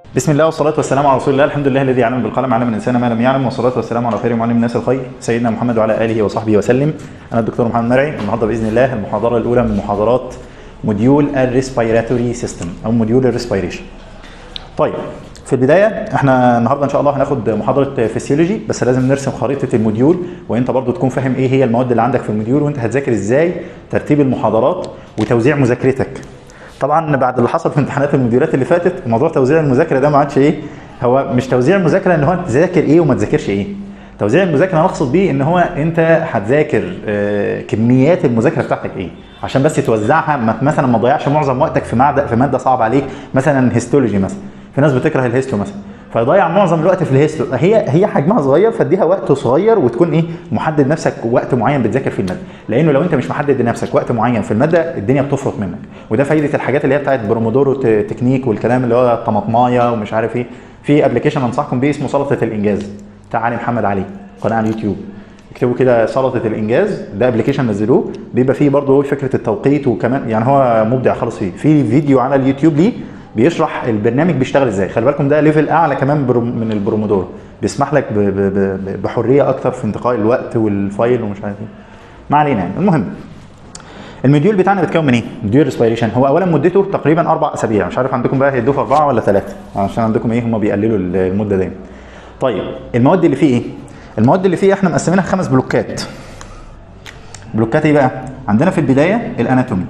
بسم الله والصلاة والسلام على رسول الله الحمد لله الذي علم بالقلم علم الإنسان ما لم يعلم والصلاة والسلام على خير معلم الناس الخير سيدنا محمد وعلى آله وصحبه وسلم أنا الدكتور محمد مرعي النهارده بإذن الله المحاضرة الأولى من محاضرات موديول الريسبيراتوري سيستم أو موديول الريسبيريشن طيب في البداية احنا النهارده ان شاء الله هناخد محاضرة فيسيولوجي بس لازم نرسم خريطة الموديول وانت برضو تكون فاهم ايه هي المواد اللي عندك في الموديول وانت هتذاكر ازاي ترتيب المحاضرات وتوزيع مذاكرتك طبعا بعد اللي حصل في امتحانات الموديولات اللي فاتت موضوع توزيع المذاكره ده ما عادش ايه هو مش توزيع المذاكره ان هو تذاكر ايه وما تذاكرش ايه توزيع المذاكره انا اقصد بيه ان هو انت هتذاكر آه، كميات المذاكره بتاعتك ايه عشان بس توزعها ما- مثلا ما تضيعش معظم وقتك في ماده في ماده صعبه عليك مثلا هيستولوجي مثلا في ناس بتكره الهيستو مثلا فيضيع معظم الوقت في الهيستو هي هي حجمها صغير فاديها وقت صغير وتكون ايه محدد نفسك وقت معين بتذاكر فيه الماده لانه لو انت مش محدد لنفسك وقت معين في الماده الدنيا بتفرط منك وده فايده الحاجات اللي هي بتاعت برومودورو ت- تكنيك والكلام اللي هو الطماطمايه ومش عارف ايه في ابلكيشن انصحكم بيه اسمه سلطه الانجاز بتاع علي محمد علي قناه على اليوتيوب اكتبوا كده سلطه الانجاز ده ابلكيشن نزلوه بيبقى فيه برضه فكره التوقيت وكمان يعني هو مبدع خالص فيه في فيديو على اليوتيوب ليه بيشرح البرنامج بيشتغل ازاي خلي بالكم ده ليفل اعلى كمان برو- من البرومودورو بيسمح لك ب- ب- ب- بحريه اكتر في انتقاء الوقت والفايل ومش عارف ايه ما علينا يعني المهم الموديول بتاعنا بيتكون من ايه؟ موديول ريسبيريشن هو اولا مدته تقريبا اربع اسابيع مش عارف عندكم بقى هيدوه في اربعه ولا ثلاثه عشان عندكم ايه هم بيقللوا المده دايما. طيب المواد اللي فيه ايه؟ المواد اللي فيه احنا مقسمينها خمس بلوكات. بلوكات ايه بقى؟ عندنا في البدايه الاناتومي.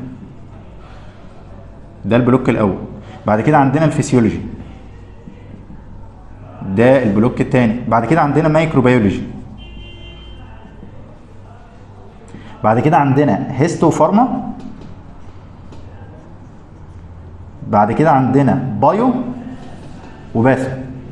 ده البلوك الاول. بعد كده عندنا الفسيولوجي. ده البلوك الثاني. بعد كده عندنا مايكروبيولوجي. بعد كده عندنا هيستو فارما بعد كده عندنا بايو وباثو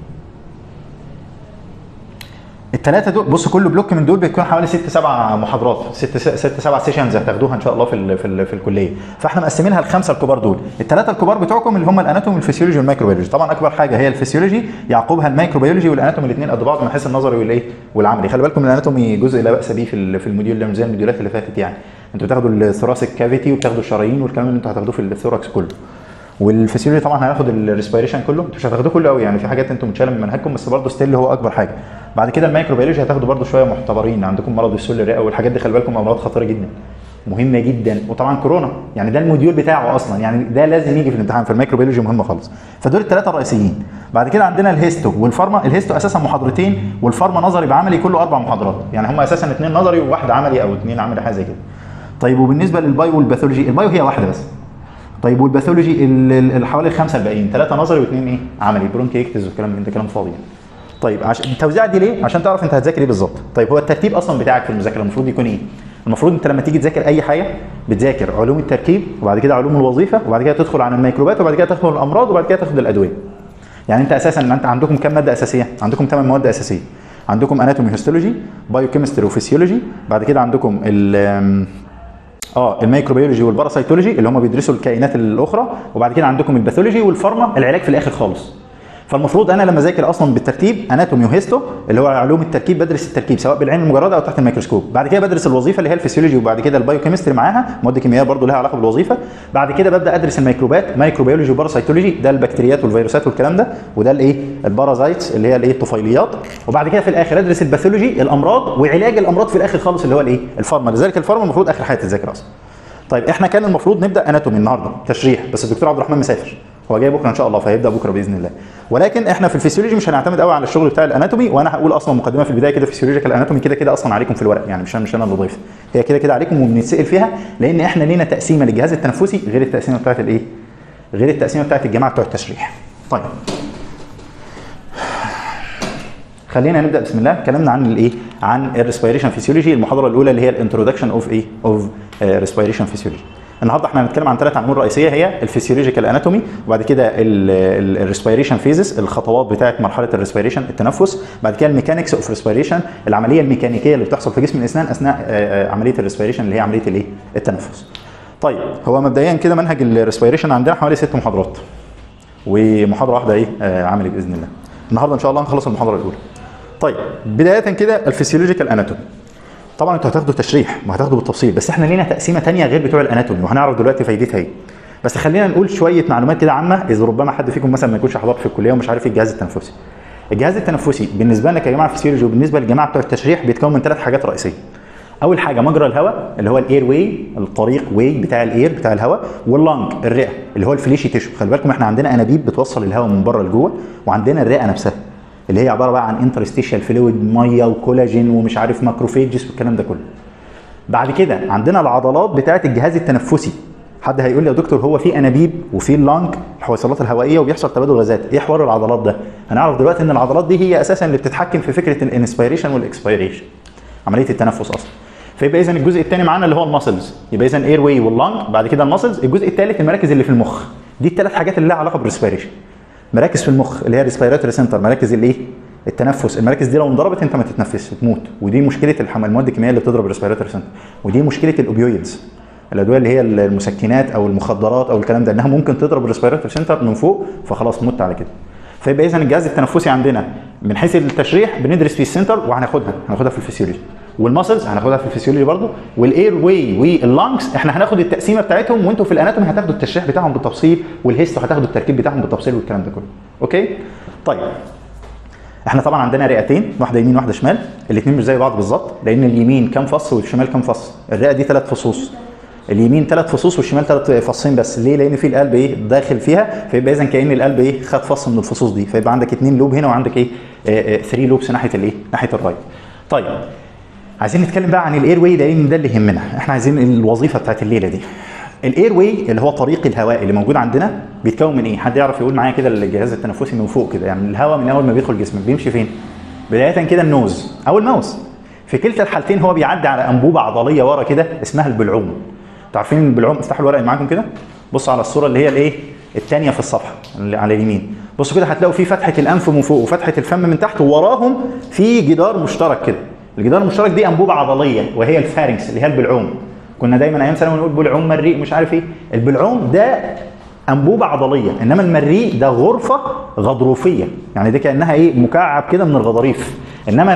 الثلاثه دول بص كل بلوك من دول بيكون حوالي ست سبع محاضرات ست ست سبع سيشنز هتاخدوها ان شاء الله في ال في, ال في الكليه فاحنا مقسمينها الخمسه الكبار دول الثلاثه الكبار بتوعكم اللي هم الاناتومي والفسيولوجي والمايكروبيولوجي طبعا اكبر حاجه هي الفسيولوجي يعقبها المايكروبيولوجي والاناتومي الاثنين قد بعض من حيث النظري والايه والعملي خلي بالكم الاناتومي جزء لا باس به في ال- في الموديول ده مش زي الموديولات اللي فاتت يعني انتوا بتاخدوا الثوراسيك كافيتي وبتاخدوا الشرايين والكلام اللي انتوا هتاخدوه في الثوركس كله والفسيولوجي طبعا هياخد الريسبيريشن كله انتوا مش هتاخدوه كله قوي يعني في حاجات انتوا متشاله من منهجكم بس برضه ستيل هو اكبر حاجه بعد كده الميكروبيولوجي هتاخدوا برضه شويه محتبرين عندكم مرض السل الرئه والحاجات دي خلي بالكم امراض خطيره جدا مهمه جدا وطبعا كورونا يعني ده الموديول بتاعه اصلا يعني ده لازم يجي في الامتحان في الميكروبيولوجي مهم خالص فدول الثلاثه الرئيسيين بعد كده عندنا الهيستو والفارما الهيستو اساسا محاضرتين والفارما نظري بعملي كله اربع محاضرات يعني هم اساسا اثنين نظري وواحد عملي او اثنين عملي حاجه زي كده طيب وبالنسبه للبايو والباثولوجي البايو هي واحده بس طيب والباثولوجي ال- ال- ال- حوالي الخمسه الباقيين ثلاثه نظري واثنين ايه عملي برونكيكتز والكلام من ده كلام فاضي يعني. طيب عشان التوزيع دي ليه؟ عشان تعرف انت هتذاكر ايه بالظبط. طيب هو الترتيب اصلا بتاعك في المذاكره المفروض يكون ايه؟ المفروض انت لما تيجي تذاكر اي حاجه بتذاكر علوم التركيب وبعد كده علوم الوظيفه وبعد كده تدخل على الميكروبات وبعد كده تاخد الامراض وبعد كده تاخد الادويه. يعني انت اساسا انت عندكم كام ماده اساسيه؟ عندكم ثمان مواد اساسيه. عندكم اناتومي هيستولوجي بايوكيمستري وفسيولوجي بعد كده عندكم ال اه الميكروبيولوجي والباراسيتولوجي اللي هم بيدرسوا الكائنات الاخرى وبعد كده عندكم الباثولوجي والفارما العلاج في الاخر خالص فالمفروض انا لما اذاكر اصلا بالترتيب اناتومي وهيستو اللي هو علوم التركيب بدرس التركيب سواء بالعين المجرده او تحت الميكروسكوب بعد كده بدرس الوظيفه اللي هي الفسيولوجي وبعد كده البايوكيمستري معاها مواد كيميائيه برضو لها علاقه بالوظيفه بعد كده ببدا ادرس الميكروبات مايكروبيولوجي وباراسيتولوجي ده البكتيريات والفيروسات والكلام ده وده الايه البارازايتس اللي هي الايه الطفيليات وبعد كده في الاخر ادرس الباثولوجي الامراض وعلاج الامراض في الاخر خالص اللي هو الايه الفارما لذلك الفارما المفروض اخر حاجه تتذاكر اصلا طيب احنا كان المفروض نبدا اناتومي النهارده تشريح بس الدكتور عبد الرحمن مسافر هو جاي بكره ان شاء الله فهيبدا بكره باذن الله ولكن احنا في الفسيولوجي مش هنعتمد قوي على الشغل بتاع الاناتومي وانا هقول اصلا مقدمه في البدايه كده فسيولوجيكال اناتومي كده كده اصلا عليكم في الورق يعني مش مش انا اللي ضيف هي كده كده عليكم وبنتسال فيها لان احنا لينا تقسيمه للجهاز التنفسي غير التقسيمه بتاعت الايه غير التقسيمه بتاعت الجماعه بتوع التشريح طيب خلينا نبدا بسم الله اتكلمنا عن الايه عن الريسبيريشن فيسيولوجي المحاضره الاولى اللي هي الانترودكشن اوف ايه اوف ريسبيريشن فيسيولوجي النهارده احنا هنتكلم عن ثلاث عناوين رئيسيه هي الفسيولوجيكال اناتومي وبعد كده الريسبيريشن فيزز الخطوات بتاعه مرحله الريسبيريشن التنفس بعد كده الميكانكس اوف ريسبيريشن العمليه الميكانيكيه اللي بتحصل في جسم الانسان اثناء آه، آه، عمليه الريسبيريشن اللي هي عمليه الايه التنفس طيب هو مبدئيا كده منهج الريسبيريشن عندنا حوالي ست محاضرات ومحاضره واحده ايه آه، عملي باذن الله النهارده ان شاء الله هنخلص المحاضره الاولى طيب بدايه كده الفسيولوجيكال اناتومي طبعا انتوا هتاخدوا تشريح وهتاخدوا بالتفصيل بس احنا لينا تقسيمه ثانيه غير بتوع الاناتومي وهنعرف دلوقتي فايدتها ايه بس خلينا نقول شويه معلومات كده عامه اذا ربما حد فيكم مثلا ما يكونش حضر في الكليه ومش عارف ايه الجهاز التنفسي الجهاز التنفسي بالنسبه لنا يا جماعه في الفسيولوجي وبالنسبه للجماعه بتوع التشريح بيتكون من ثلاث حاجات رئيسيه اول حاجه مجرى الهواء اللي هو الاير واي الطريق واي بتاع الاير بتاع الهواء واللنج الرئه اللي هو الفليشي تيشو خلي بالكم احنا عندنا انابيب بتوصل الهواء من بره لجوه وعندنا الرئه نفسها اللي هي عباره بقى عن انترستيشال فلويد ميه وكولاجين ومش عارف ماكروفيجز والكلام ده كله بعد كده عندنا العضلات بتاعه الجهاز التنفسي حد هيقول لي يا دكتور هو في انابيب وفي اللانج الحويصلات الهوائيه وبيحصل تبادل غازات ايه حوار العضلات ده هنعرف دلوقتي ان العضلات دي هي اساسا اللي بتتحكم في فكره الانسبيريشن والاكسبيريشن عمليه التنفس اصلا فيبقى اذا الجزء الثاني معانا اللي هو الماسلز يبقى اذا اير واي واللانج بعد كده الماسلز الجزء الثالث المراكز اللي في المخ دي الثلاث حاجات اللي لها علاقه بالريسبيريشن مراكز في المخ اللي هي ريسبيراتوري سنتر مراكز الايه التنفس المراكز دي لو انضربت انت ما تتنفسش تموت ودي مشكله الحم... المواد الكيميائيه اللي بتضرب الريسبيراتوري سنتر ودي مشكله الاوبيويدز الادويه اللي هي المسكنات او المخدرات او الكلام ده انها ممكن تضرب الريسبيراتوري سنتر من فوق فخلاص مت على كده فيبقى اذا الجهاز التنفسي عندنا من حيث التشريح بندرس فيه السنتر وهناخدها هناخدها في الفسيولوجي والماسلز هناخدها في الفسيولوجي برضه والاير واي واللانجز احنا هناخد التقسيمه بتاعتهم وانتوا في الاناتومي هتاخدوا التشريح بتاعهم بالتفصيل والهيستو هتاخدوا التركيب بتاعهم بالتفصيل والكلام ده كله اوكي طيب احنا طبعا عندنا رئتين واحده يمين واحده شمال الاثنين مش زي بعض بالظبط لان اليمين كام فص والشمال كام فص الرئه دي ثلاث فصوص اليمين ثلاث فصوص والشمال ثلاث فصين بس ليه لان في القلب ايه داخل فيها فيبقى اذا كان القلب ايه خد فص من الفصوص دي فيبقى عندك اثنين لوب هنا وعندك ايه 3 لوبس ناحيه الايه ناحيه الرايت طيب عايزين نتكلم بقى عن الاير واي ده لان ده اللي يهمنا احنا عايزين الوظيفه بتاعت الليله دي الاير واي اللي هو طريق الهواء اللي موجود عندنا بيتكون من ايه حد يعرف يقول معايا كده الجهاز التنفسي من فوق كده يعني الهواء من اول ما بيدخل جسمك بيمشي فين بدايه كده النوز او الماوس في كلتا الحالتين هو بيعدي على انبوبه عضليه ورا كده اسمها البلعوم تعرفين البلعوم افتحوا الورق اللي معاكم كده بصوا على الصوره اللي هي الايه الثانيه في الصفحه اللي على اليمين بصوا كده هتلاقوا في فتحه الانف من فوق وفتحه الفم من تحت ووراهم في جدار مشترك كده الجدار المشترك دي انبوبه عضليه وهي الفارنكس اللي هي البلعوم كنا دايما ايام ثانوي نقول بلعوم مريء مش عارف ايه البلعوم ده انبوبه عضليه انما المريء ده غرفه غضروفيه يعني دي كانها ايه مكعب كده من الغضاريف انما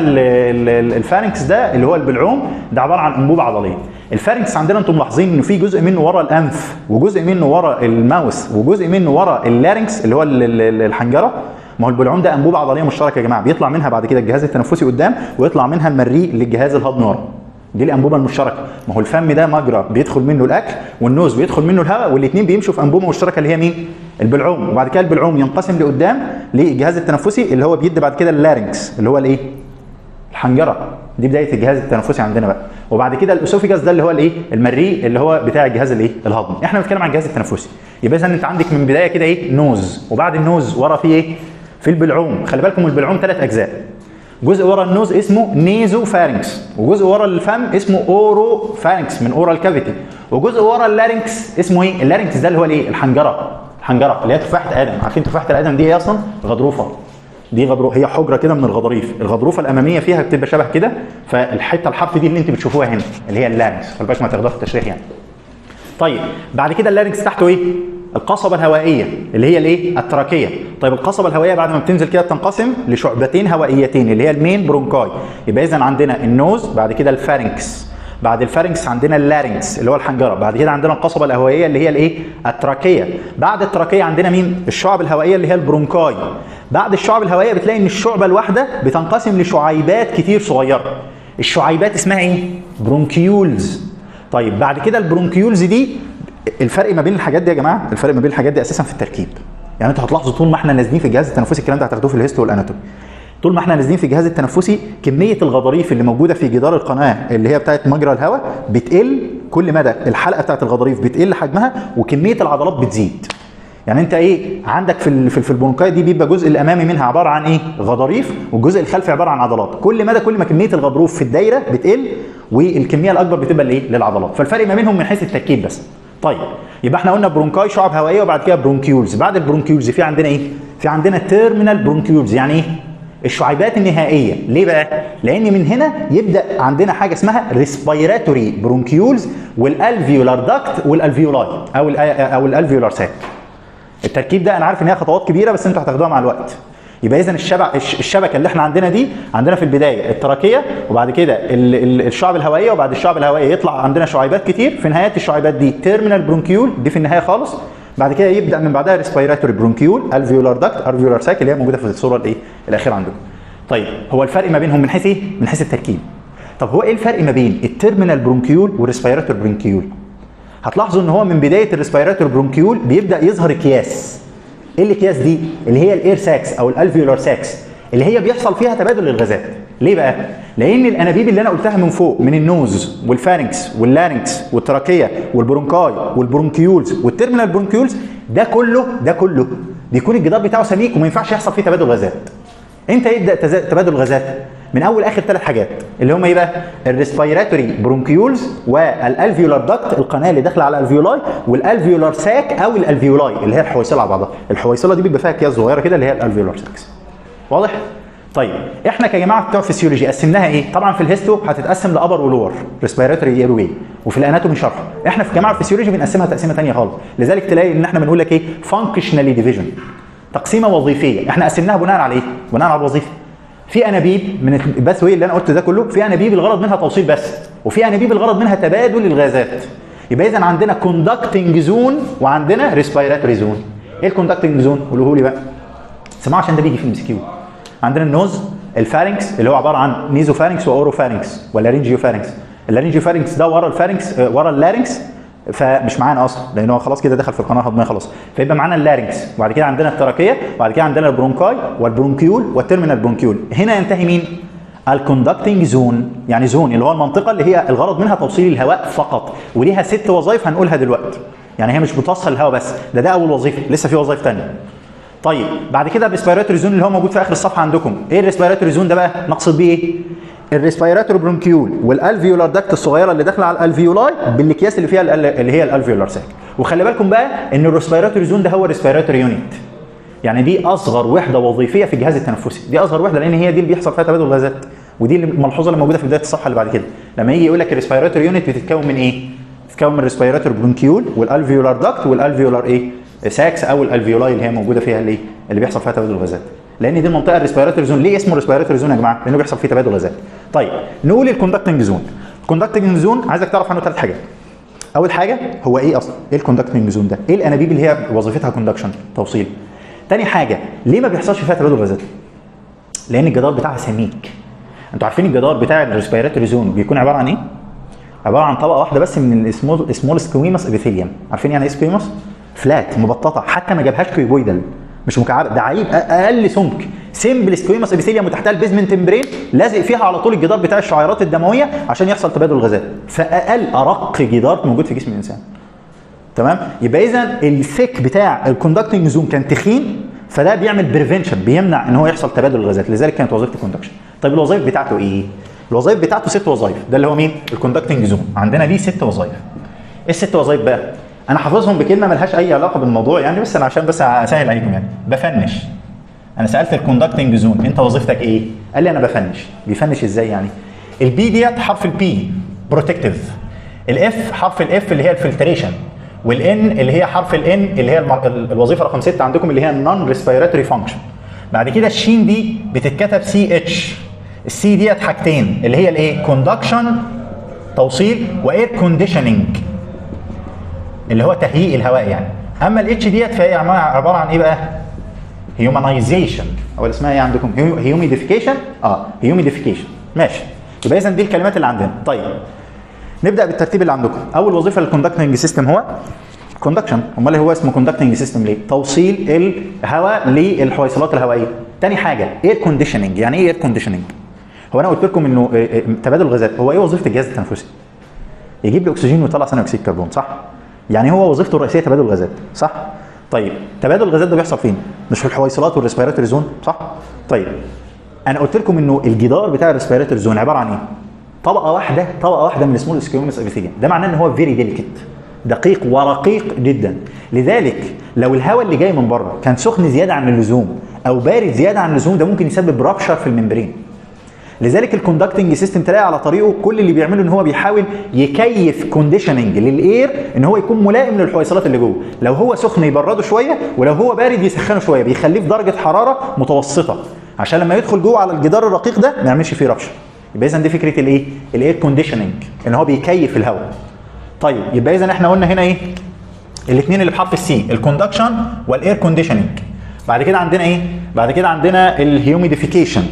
الفارنكس ده اللي هو البلعوم ده عباره عن انبوبه عضليه الفارنكس عندنا انتم ملاحظين انه في جزء منه ورا الانف وجزء منه ورا الماوس وجزء منه ورا اللارنكس اللي هو الحنجره ما هو البلعوم ده انبوبه عضليه مشتركه يا جماعه بيطلع منها بعد كده الجهاز التنفسي قدام ويطلع منها المريء للجهاز الهضمي ورا دي الانبوبه المشتركه ما هو الفم ده مجرى بيدخل منه الاكل والنوز بيدخل منه الهواء والاثنين بيمشوا في انبوبه مشتركه اللي هي مين البلعوم وبعد كده البلعوم ينقسم لقدام للجهاز التنفسي اللي هو بيدي بعد كده اللارنكس اللي هو الايه الحنجره دي بدايه الجهاز التنفسي عندنا بقى وبعد كده الاسوفيجاس ده اللي هو الايه المريء اللي هو بتاع الجهاز الايه الهضمي احنا بنتكلم عن الجهاز التنفسي يبقى اذا انت عندك من بدايه كده ايه نوز وبعد النوز ورا في ايه في البلعوم خلي بالكم البلعوم ثلاث اجزاء جزء ورا النوز اسمه نيزو فارنكس وجزء ورا الفم اسمه اورو فارنكس من اورال كافيتي وجزء ورا اللارنكس اسمه ايه اللارنكس ده اللي هو الايه الحنجره الحنجره اللي هي تفاحه ادم عارفين تفاحه الادم دي ايه اصلا غضروفه دي غضروف هي حجره كده من الغضاريف الغضروفه الاماميه فيها بتبقى شبه كده فالحته الحرف دي اللي انت بتشوفوها هنا اللي هي اللارنكس خلي بالك ما تاخدوها في التشريح يعني طيب بعد كده اللارنكس تحته ايه القصبه الهوائيه اللي هي الايه التراكيه طيب القصبه الهوائيه بعد ما بتنزل كده بتنقسم لشعبتين هوائيتين اللي هي المين برونكاي يبقى اذا عندنا النوز بعد كده الفارنكس بعد الفارنكس عندنا اللارنكس اللي هو الحنجره بعد كده عندنا القصبه الهوائيه اللي هي الايه التراكيه بعد التراكيه عندنا مين الشعب الهوائيه اللي هي البرونكاي بعد الشعب الهوائيه بتلاقي ان الشعبه الواحده بتنقسم لشعيبات كتير صغيره الشعيبات اسمها ايه برونكيولز طيب بعد كده البرونكيولز دي الفرق ما بين الحاجات دي يا جماعه الفرق ما بين الحاجات دي اساسا في التركيب يعني انتوا هتلاحظوا طول ما احنا نازلين في الجهاز التنفسي الكلام ده هتاخدوه في الهيستو والاناتومي طول ما احنا نازلين في الجهاز التنفسي كميه الغضاريف اللي موجوده في جدار القناه اللي هي بتاعت مجرى الهواء بتقل كل مدى الحلقه بتاعت الغضاريف بتقل حجمها وكميه العضلات بتزيد يعني انت ايه عندك في في البرونكاي دي بيبقى الجزء الامامي منها عباره عن ايه غضاريف والجزء الخلفي عباره عن عضلات كل مدى كل ما كميه الغضروف في الدايره بتقل والكميه الاكبر بتبقى لايه للعضلات فالفرق ما بينهم من حيث التركيب بس طيب يبقى احنا قلنا برونكاي شعب هوائيه وبعد كده برونكيولز بعد البرونكيولز في عندنا ايه في عندنا تيرمينال برونكيولز يعني ايه الشعيبات النهائيه ليه بقى لان من هنا يبدا عندنا حاجه اسمها ريسبيراتوري برونكيولز والالفيولار داكت والالفيولاي او ال او الالفيولار ساك التركيب ده انا عارف ان هي خطوات كبيره بس انتوا هتاخدوها مع الوقت يبقى اذا الشبع الشبكه اللي احنا عندنا دي عندنا في البدايه التراكيه وبعد كده الشعب الهوائيه وبعد الشعب الهوائيه يطلع عندنا شعيبات كتير في نهايه الشعيبات دي تيرمينال برونكيول دي في النهايه خالص بعد كده يبدا من بعدها ريسبيراتوري برونكيول الفيولار داكت الفيولار ساك اللي هي موجوده في الصوره الايه الاخيره عندكم طيب هو الفرق ما بينهم من حيث ايه من حيث التركيب طب هو ايه الفرق ما بين التيرمينال برونكيول والريسبيراتوري برونكيول هتلاحظوا ان هو من بدايه الريسبيراتوري برونكيول بيبدا يظهر اكياس ايه الاكياس دي اللي هي الاير ساكس او الالفيولار ساكس اللي هي بيحصل فيها تبادل للغازات ليه بقى لان الانابيب اللي انا قلتها من فوق من النوز والفارنكس واللارنكس والتراكيه والبرونكاي والبرونكيولز والتيرمينال برونكيولز ده كله ده كله بيكون الجدار بتاعه سميك وما ينفعش يحصل فيه تبادل غازات امتى يبدا تزا- تبادل غازات من اول اخر ثلاث حاجات اللي هم ايه بقى الريسبيراتوري برونكيولز والالفيولار داكت القناه اللي داخله على الالفيولاي والالفيولار ساك او الالفيولاي اللي هي الحويصله على بعضها الحويصله دي بيبقى فيها اكياس صغيره كده اللي هي الالفيولار ساكس واضح طيب احنا كجماعه بتوع فيسيولوجي قسمناها ايه طبعا في الهيستو هتتقسم لابر ولور ريسبيراتوري اير واي وفي الاناتومي شرح احنا في جماعه الفسيولوجي بنقسمها تقسيمه ثانيه خالص لذلك تلاقي ان احنا بنقول لك ايه فانكشنالي ديفيجن تقسيمه وظيفيه احنا قسمناها بناء على ايه بناء على الوظيفه في انابيب من الباث واي اللي انا قلته ده كله في انابيب الغرض منها توصيل بس وفي انابيب الغرض منها تبادل الغازات يبقى اذا عندنا كوندكتنج زون وعندنا ريسبيراتوري زون ايه الكوندكتنج زون قولوه لي بقى سمعوا عشان ده بيجي في الام كيو عندنا النوز الفارنكس اللي هو عباره عن نيزو فارنكس واورو فارنكس ولا رينجيو فارنكس اللارينجيو فارنكس ده ورا الفارنكس آه، ورا اللارنكس فمش معانا اصلا لان هو خلاص كده دخل في القناه الهضميه خلاص فيبقى معانا اللارنكس وبعد كده عندنا التراكيه وبعد كده عندنا البرونكاي والبرونكيول والتيرمينال برونكيول هنا ينتهي مين الكوندكتنج زون يعني زون اللي هو المنطقه اللي هي الغرض منها توصيل الهواء فقط وليها ست وظائف هنقولها دلوقتي يعني هي مش بتوصل الهواء بس ده ده اول وظيفه لسه في وظائف ثانيه طيب بعد كده الريسبيراتوري زون اللي هو موجود في اخر الصفحه عندكم ايه الريسبيراتوري زون ده بقى نقصد بيه ايه الريسبيراتوري برونكيول والالفيولار داكت الصغيره اللي داخله على الالفيولاي بالاكياس اللي فيها ال- اللي هي الالفيولار ساك وخلي بالكم بقى ان الريسبيراتوري زون ده هو الريسبيراتوري يونت يعني دي اصغر وحده وظيفيه في الجهاز التنفسي دي اصغر وحده لان هي دي اللي بيحصل فيها تبادل الغازات ودي اللي- الملحوظه اللي موجوده في بدايه الصفحه اللي بعد كده لما يجي يقول لك الريسبيراتوري يونت بتتكون من ايه بتتكون من الريسبيراتوري برونكيول والالفيولار داكت والالفيولار ايه ساكس او الالفيولاي اللي هي موجوده فيها الايه اللي بيحصل فيها تبادل الغازات لان دي المنطقه الريسبيراتوري زون ليه اسمه ريسبيراتوري زون يا جماعه لانه بيحصل فيه تبادل غازات طيب نقول الكوندكتنج زون الكوندكتنج زون عايزك تعرف عنه ثلاث حاجات اول حاجه هو ايه اصلا ايه الكوندكتنج زون ده ايه الانابيب اللي هي وظيفتها كوندكشن توصيل تاني حاجه ليه ما بيحصلش فيها تبادل غازات لان الجدار بتاعها سميك انتوا عارفين الجدار بتاع الريسبيراتوري زون بيكون عباره عن ايه عباره عن طبقه واحده بس من السمول سمول سكويموس ابيثيليوم عارفين يعني ايه سكويموس فلات مبططه حتى ما جابهاش كيوبويدال مش مكعبه ده عيب أ- اقل سمك سمبل سكويموس ابيثيليوم وتحتها البيزمنت مبرين لازق فيها على طول الجدار بتاع الشعيرات الدمويه عشان يحصل تبادل الغازات فاقل ارق جدار موجود في جسم الانسان تمام يبقى اذا الثيك بتاع الكوندكتنج زون كان تخين فده بيعمل بريفنشن بيمنع ان هو يحصل تبادل الغازات لذلك كانت وظيفه الكوندكشن طيب الوظائف بتاعته ايه الوظائف بتاعته ست وظائف ده اللي هو مين الكوندكتنج زون عندنا ليه ست وظائف ايه الست وظائف بقى انا حافظهم بكلمه ملهاش اي علاقه بالموضوع يعني بس انا عشان بس اسهل عليكم يعني بفنش انا سالت الكوندكتنج زون انت وظيفتك ايه قال لي انا بفنش بيفنش ازاي يعني البي ديت حرف البي بروتكتيف الاف حرف الاف اللي هي الفلتريشن والان اللي هي حرف الان اللي هي الم- ال- الوظيفه رقم 6 عندكم اللي هي النون ريسبيراتوري فانكشن بعد كده الشين دي بتتكتب سي اتش السي ديت حاجتين اللي هي الايه كوندكشن توصيل واير كونديشننج اللي هو تهيئ الهواء يعني اما الاتش ديت فهي عباره عن ايه بقى هيومنايزيشن او اللي اسمها ايه عندكم هيوميديفيكيشن اه هيوميديفيكيشن ماشي يبقى اذا دي الكلمات اللي عندنا طيب نبدا بالترتيب اللي عندكم اول وظيفه للكوندكتنج سيستم هو كوندكشن امال هو اسمه كوندكتنج سيستم ليه توصيل الهواء للحويصلات الهوائيه تاني حاجه اير كونديشننج يعني ايه اير كونديشننج هو انا قلت لكم انه آه، آه، تبادل الغازات هو ايه وظيفه الجهاز التنفسي يجيب لي اكسجين ويطلع ثاني اكسيد كربون صح يعني هو وظيفته الرئيسيه تبادل الغازات صح طيب تبادل الغازات ده بيحصل فين مش في الحويصلات والريسبيراتوري زون صح طيب انا قلت لكم انه الجدار بتاع الريسبيراتوري زون عباره عن ايه طبقه واحده طبقه واحده من السمول سكيومس ابيثيليوم ده معناه ان هو فيري ديليكت دقيق ورقيق جدا لذلك لو الهواء اللي جاي من بره كان سخن زياده عن اللزوم او بارد زياده عن اللزوم ده ممكن يسبب رابشر في الممبرين لذلك الكوندكتنج سيستم تلاقي على طريقه كل اللي بيعمله ان هو بيحاول يكيف كونديشننج للاير ان هو يكون ملائم للحويصلات اللي جوه لو هو سخن يبرده شويه ولو هو بارد يسخنه شويه بيخليه في درجه حراره متوسطه عشان لما يدخل جوه على الجدار الرقيق ده ما يعملش فيه ربشه يبقى اذا دي فكره الايه الاير كونديشننج ان هو بيكيف الهواء طيب يبقى اذا احنا قلنا هنا ايه الاثنين اللي بحرف السي الكوندكشن والاير كونديشننج بعد كده عندنا ايه بعد كده عندنا الهيوميديفيكيشن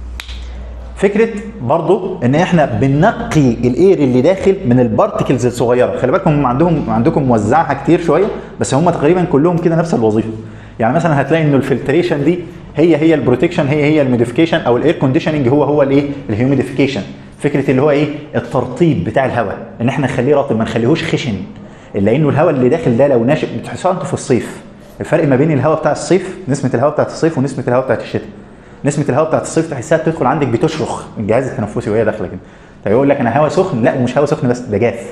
فكره برضو ان احنا بننقي الاير اللي داخل من البارتكلز الصغيره خلي بالكم هم عندهم عندكم موزعها كتير شويه بس هم تقريبا كلهم كده نفس الوظيفه يعني مثلا هتلاقي انه الفلتريشن دي هي هي البروتكشن هي هي الموديفيكيشن او الاير كونديشننج هو هو الايه الهيوميديفيكيشن فكره اللي هو ايه الترطيب بتاع الهواء ان احنا نخليه رطب ما نخليهوش خشن لانه الهواء اللي داخل ده لو ناشف بتحسوها انتوا في الصيف الفرق ما بين الهواء بتاع الصيف نسمه الهواء بتاعت الصيف ونسمه الهواء بتاعت الشتاء نسمه الهواء بتاعت الصيف تحسها بتدخل عندك بتشرخ الجهاز التنفسي وهي داخله كده فيقول لك انا هواء سخن لا ومش هواء سخن بس ده جاف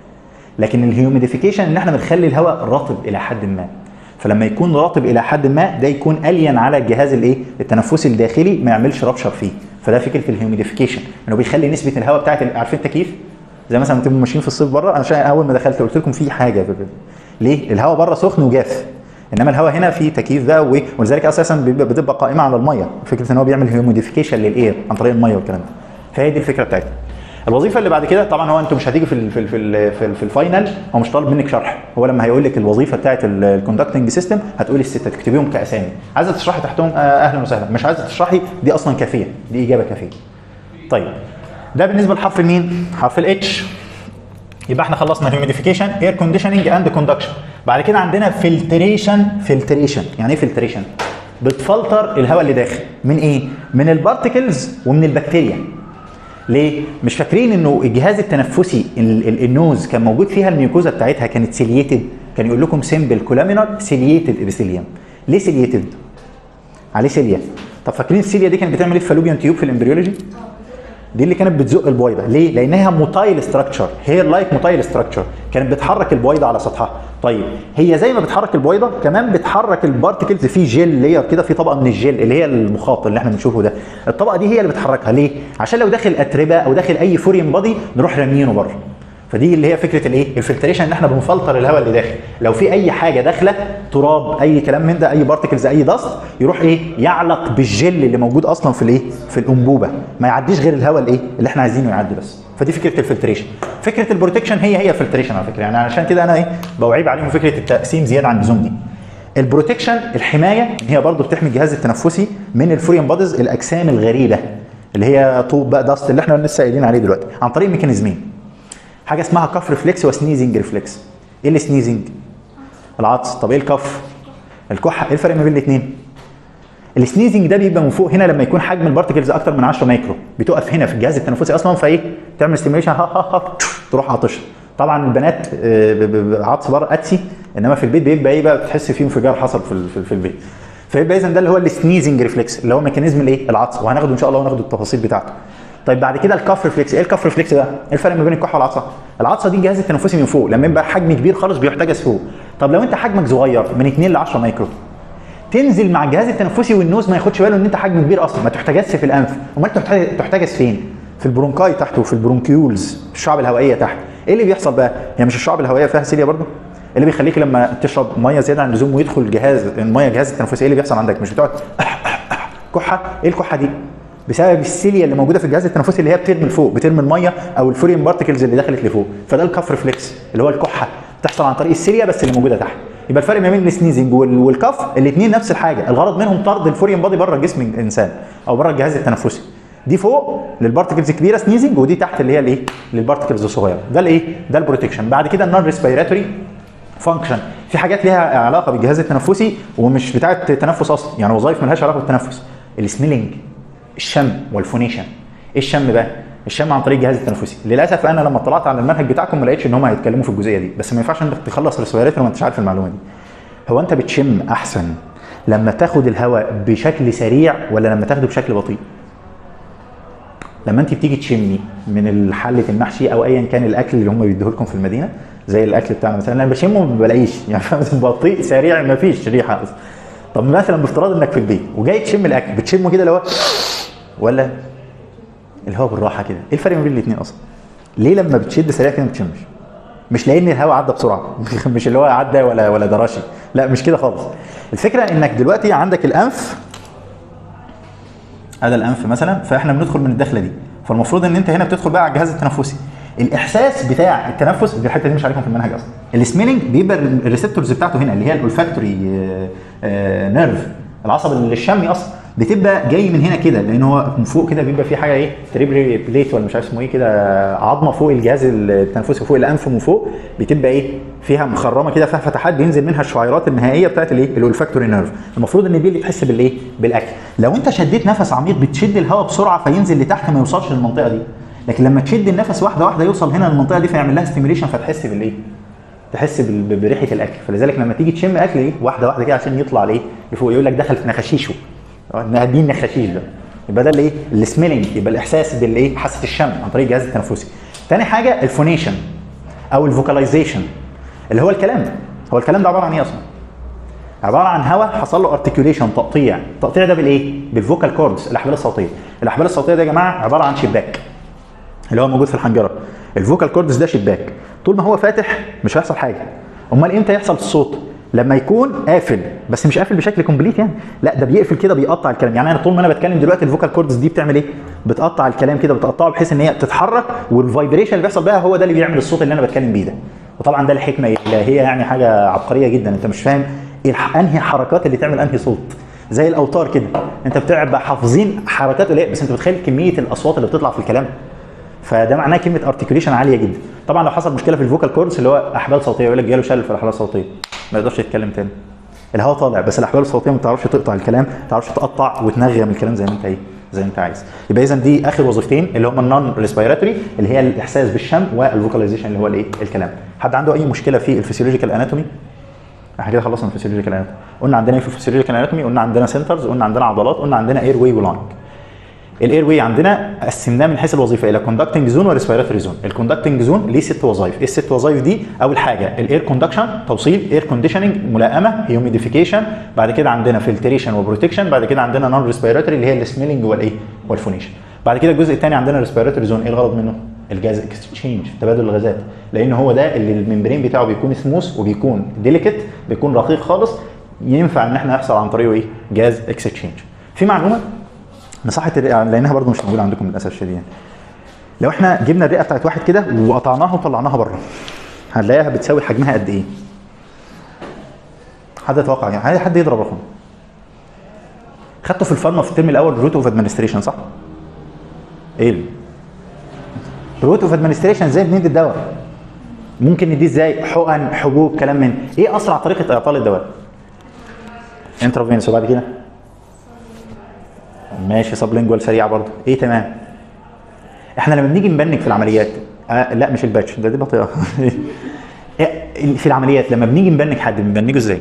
لكن الهيوميديفيكيشن ان احنا بنخلي الهواء رطب الى حد ما فلما يكون رطب الى حد ما ده يكون الين على الجهاز الايه التنفسي الداخلي ما يعملش ربشر فيه فده فكره الهيوميديفيكيشن انه بيخلي نسبه الهواء بتاعت ال- عارفين التكييف زي مثلا تبقوا ماشيين في الصيف بره انا شا- اول ما دخلت قلت لكم في حاجه ليه الهواء بره سخن وجاف انما الهواء هنا في تكييف بقى و- ولذلك اساسا بيبقى- بتبقى قائمه على الميه فكره ان هو بيعمل هيوميديفيكيشن للاير عن طريق الميه والكلام ده فهي دي الفكره بتاعتها الوظيفه اللي بعد كده طبعا هو انتوا مش هتيجي في ال في ال في, ال في, ال في الفاينل هو مش طالب منك شرح هو لما هيقول لك الوظيفه بتاعت الكوندكتنج سيستم هتقولي السته تكتبيهم كاسامي عايزه تشرحي تحتهم آه، اهلا وسهلا مش عايزه تشرحي دي اصلا كافيه دي اجابه كافيه طيب ده بالنسبه لحرف مين حرف الاتش يبقى احنا خلصنا هيوميديفيكيشن اير كونديشننج اند كوندكشن بعد كده عندنا فلتريشن فلتريشن يعني ايه فلتريشن بتفلتر الهواء اللي داخل من ايه من البارتكلز ومن البكتيريا ليه مش فاكرين انه الجهاز التنفسي ال- ال- النوز كان موجود فيها الميوكوزا بتاعتها كانت سيليتد كان يقول لكم سيمبل كولامينر سيليتد ابيثيليوم ليه سيليتد عليه سيليا طب فاكرين السيليا دي كانت بتعمل ايه في فالوبيان تيوب في الامبريولوجي دي اللي كانت بتزق البويضه ليه لانها موتايل ستراكشر هير لايك موتايل ستراكشر كانت بتحرك البويضه على سطحها طيب هي زي ما بتحرك البويضه كمان بتحرك البارتكلز في جيل لير كده في طبقه من الجيل اللي هي المخاط اللي احنا بنشوفه ده الطبقه دي هي اللي بتحركها ليه عشان لو داخل اتربه او داخل اي فورين بادي نروح رامينه بره فدي اللي هي فكره الايه الفلتريشن ان احنا بنفلتر الهواء اللي داخل لو في اي حاجه داخله تراب اي كلام من ده اي بارتكلز اي دست يروح ايه يعلق بالجل اللي موجود اصلا في الايه في الانبوبه ما يعديش غير الهواء الايه اللي احنا عايزينه يعدي بس فدي فكره الفلتريشن فكره البروتكشن هي هي الفلتريشن على فكره يعني عشان كده انا ايه بوعيب عليهم فكره التقسيم زياده عن اللزوم دي البروتكشن الحمايه هي برضو بتحمي الجهاز التنفسي من الفوريان بادز الاجسام الغريبه اللي هي طوب بقى دست اللي احنا لسه قايلين عليه دلوقتي عن طريق ميكانيزمين حاجه اسمها كف ريفلكس وسنيزنج ريفلكس ايه السنيزنج العطس طب ايه الكف الكحه ايه الفرق ما بين الاثنين السنيزنج ده بيبقى من فوق هنا لما يكون حجم البارتكلز اكتر من 10 مايكرو بتقف هنا في الجهاز التنفسي اصلا فايه تعمل ستيميوليشن ها ها ها تروح عاطشه طبعا البنات آه، ب- ب- ب- عطس بره اتسي انما في البيت بيبقى ايه بقى بتحس فيه انفجار حصل في ال- في, في البيت فيبقى اذا ده اللي هو السنيزنج ريفلكس اللي هو ميكانيزم الايه العطس وهناخده ان شاء الله وناخد التفاصيل بتاعته طيب بعد كده الكف ريفلكس ايه الكف ريفلكس ده؟ ايه الفرق ما بين الكحه والعطسه؟ العطسه دي الجهاز التنفسي من فوق لما يبقى حجم كبير خالص بيحتجز فوق طب لو انت حجمك صغير من 2 ل 10 مايكرو تنزل مع الجهاز التنفسي والنوز ما ياخدش باله ان انت حجم كبير اصلا ما تحتجزش في الانف امال انت تحتجز- تحتجز فين في البرونكاي تحت وفي البرونكيولز في الشعب الهوائيه تحت ايه اللي بيحصل بقى هي مش الشعب الهوائيه فيها سيليا برضه اللي بيخليك لما تشرب ميه زياده عن اللزوم ويدخل الجهاز الميه الجهاز التنفسي ايه اللي بيحصل عندك مش بتقعد كحه ايه الكحه دي بسبب السيليا اللي موجوده في الجهاز التنفسي اللي هي بترمي لفوق بترمي الميه او الفورين بارتكلز اللي دخلت لفوق فده الكف ريفلكس اللي هو الكحه بتحصل عن طريق السيليا بس اللي موجوده تحت يبقى الفرق ما بين السنيزنج وال- والكف الاثنين نفس الحاجه الغرض منهم طرد الفورين بادي بره جسم الانسان او بره الجهاز التنفسي دي فوق للبارتكلز الكبيره سنيزنج ودي تحت اللي هي الايه للبارتكلز الصغيره ده الايه ده البروتكشن بعد كده النون ريسبيراتوري فانكشن في حاجات ليها علاقه بالجهاز التنفسي ومش بتاعه تنفس اصلا يعني وظائف ملهاش علاقه بالتنفس السميلنج الشم والفونيشن ايه الشم بقى الشم عن طريق الجهاز التنفسي للاسف انا لما طلعت على المنهج بتاعكم ما لقيتش ان هم هيتكلموا في الجزئيه دي بس ما ينفعش انك تخلص ريسبيراتوري وما انتش عارف المعلومه دي هو انت بتشم احسن لما تاخد الهواء بشكل سريع ولا لما تاخده بشكل بطيء لما انت بتيجي تشمي من حله المحشي او ايا كان الاكل اللي هم بيدوه لكم في المدينه زي الاكل بتاعنا مثلا انا بشمه ما بلاقيش يعني فاهم بطيء سريع ما فيش ريحه اصلا طب مثلا بافتراض انك في البيت وجاي تشم الاكل بتشمه كده اللي هو ولا الهواء بالراحه كده ايه الفرق ما بين الاثنين اصلا ليه لما بتشد سريع كده ما بتشمش مش لان الهواء عدى بسرعه مش اللي هو عدى ولا ولا دراشي لا مش كده خالص الفكره انك دلوقتي عندك الانف هذا الانف مثلا فاحنا بندخل من الدخله دي فالمفروض ان انت هنا بتدخل بقى على الجهاز التنفسي الاحساس بتاع التنفس دي الحته دي مش عليكم في المنهج اصلا السميلنج بيبقى الريسبتورز بتاعته هنا اللي هي الاولفاكتوري نيرف العصب الشمي اصلا بتبقى جاي من هنا كده لان هو من فوق كده بيبقى في حاجه ايه تريبري بليت ولا مش عارف اسمه ايه كده عظمه فوق الجهاز التنفسي فوق الانف من فوق بتبقى ايه فيها مخرمه كده فيها فتحات بينزل منها الشعيرات النهائيه بتاعت الايه الاولفاكتوري نيرف المفروض ان دي اللي تحس بالايه بالاكل لو انت شديت نفس عميق بتشد الهواء بسرعه فينزل لتحت ما يوصلش للمنطقه دي لكن لما تشد النفس واحده واحده يوصل هنا للمنطقه دي فيعمل لها ستيميليشن فتحس بالايه تحس بال- بريحه الاكل فلذلك لما تيجي تشم اكل ايه واحده واحده كده عشان يطلع لايه لفوق يقول لك دخل في نخاشيشه اه، دي النخاشيش ده يبقى ده الايه السميلنج يبقى الاحساس بالايه حاسه الشم عن طريق الجهاز التنفسي تاني حاجه الفونيشن او الفوكاليزيشن اللي هو الكلام هو الكلام ده عباره عن ايه اصلا عباره عن هواء حصل له ارتكيوليشن تقطيع التقطيع ده بالايه بالفوكال كوردز الاحبال الصوتيه الاحبال الصوتيه ده يا جماعه عباره عن شباك اللي هو موجود في الحنجره الفوكال كوردز ده شباك طول ما هو فاتح مش هيحصل حاجه امال امتى يحصل الصوت لما يكون قافل بس مش قافل بشكل كومبليت يعني لا ده بيقفل كده بيقطع الكلام يعني انا طول ما انا بتكلم دلوقتي الفوكال كوردز دي بتعمل ايه بتقطع الكلام كده بتقطعه بحيث ان هي تتحرك والفايبريشن اللي بيحصل بقى هو ده اللي بيعمل الصوت اللي انا بتكلم بيه ده وطبعا ده الحكمه الالهيه يعني حاجه عبقريه جدا انت مش فاهم ايه الح- انهي حركات اللي تعمل انهي صوت زي الاوتار كده انت بتبقى حافظين حركات قليله بس انت بتخيل كميه الاصوات اللي بتطلع في الكلام فده معناه كلمه ارتكيوليشن عاليه جدا طبعا لو حصل مشكله في الفوكال كوردز اللي هو احبال صوتيه يقول لك جاله شلل في الاحبال الصوتيه ما يقدرش يتكلم تاني الهواء طالع بس الاحبال الصوتيه ما بتعرفش تقطع الكلام ما بتعرفش تقطع وتنغم الكلام زي ما انت ايه زي ما انت عايز يبقى اذا دي اخر وظيفتين اللي هم النون ريسبيراتوري اللي هي الاحساس بالشم والفوكاليزيشن اللي هو الايه الكلام حد عنده اي مشكله في الفسيولوجيكال اناتومي احنا كده خلصنا الفسيولوجيكال اناتومي قلنا عندنا ايه في الفسيولوجيكال اناتومي قلنا عندنا سنترز قلنا عندنا عضلات قلنا عندنا اير واي ولانج الاير واي عندنا قسمناه من حيث الوظيفه الى كوندكتنج زون وريسبيراتوري زون الكوندكتنج زون ليه ست وظائف ايه الست وظائف دي اول حاجه الاير كوندكشن توصيل اير كونديشننج ملائمه هيوميديفيكيشن بعد كده عندنا فلتريشن وبروتكشن بعد كده عندنا نون ريسبيراتوري اللي هي السميلنج والايه والفونيشن بعد كده الجزء الثاني عندنا ريسبيراتوري زون ايه الغرض منه الجاز اكستشينج تبادل الغازات لان هو ده اللي الممبرين بتاعه بيكون سموث وبيكون ديليكت بيكون رقيق خالص ينفع ان احنا يحصل عن طريقه ايه جاز اكستشينج في معلومه مساحه الرئه لانها برضو مش موجوده عندكم للاسف الشديد يعني. لو احنا جبنا الرئه بتاعت واحد كده وقطعناها وطلعناها بره هنلاقيها بتساوي حجمها قد ايه؟ حد يتوقع يعني عايز حد يضرب رقم خدته في الفارما في الترم الاول روت اوف ادمنستريشن صح؟ ايه روت اوف ادمنستريشن ازاي بندي الدواء؟ ممكن نديه ازاي؟ حقن حبوب كلام من ايه اسرع طريقه اعطاء الدواء؟ انترافينس وبعد كده ماشي سب لينجوال سريعه برضه ايه تمام احنا لما بنيجي نبنك في العمليات آه لا مش الباتش ده دي بطيئه إيه، في العمليات لما بنيجي نبنك حد بنبنجه ازاي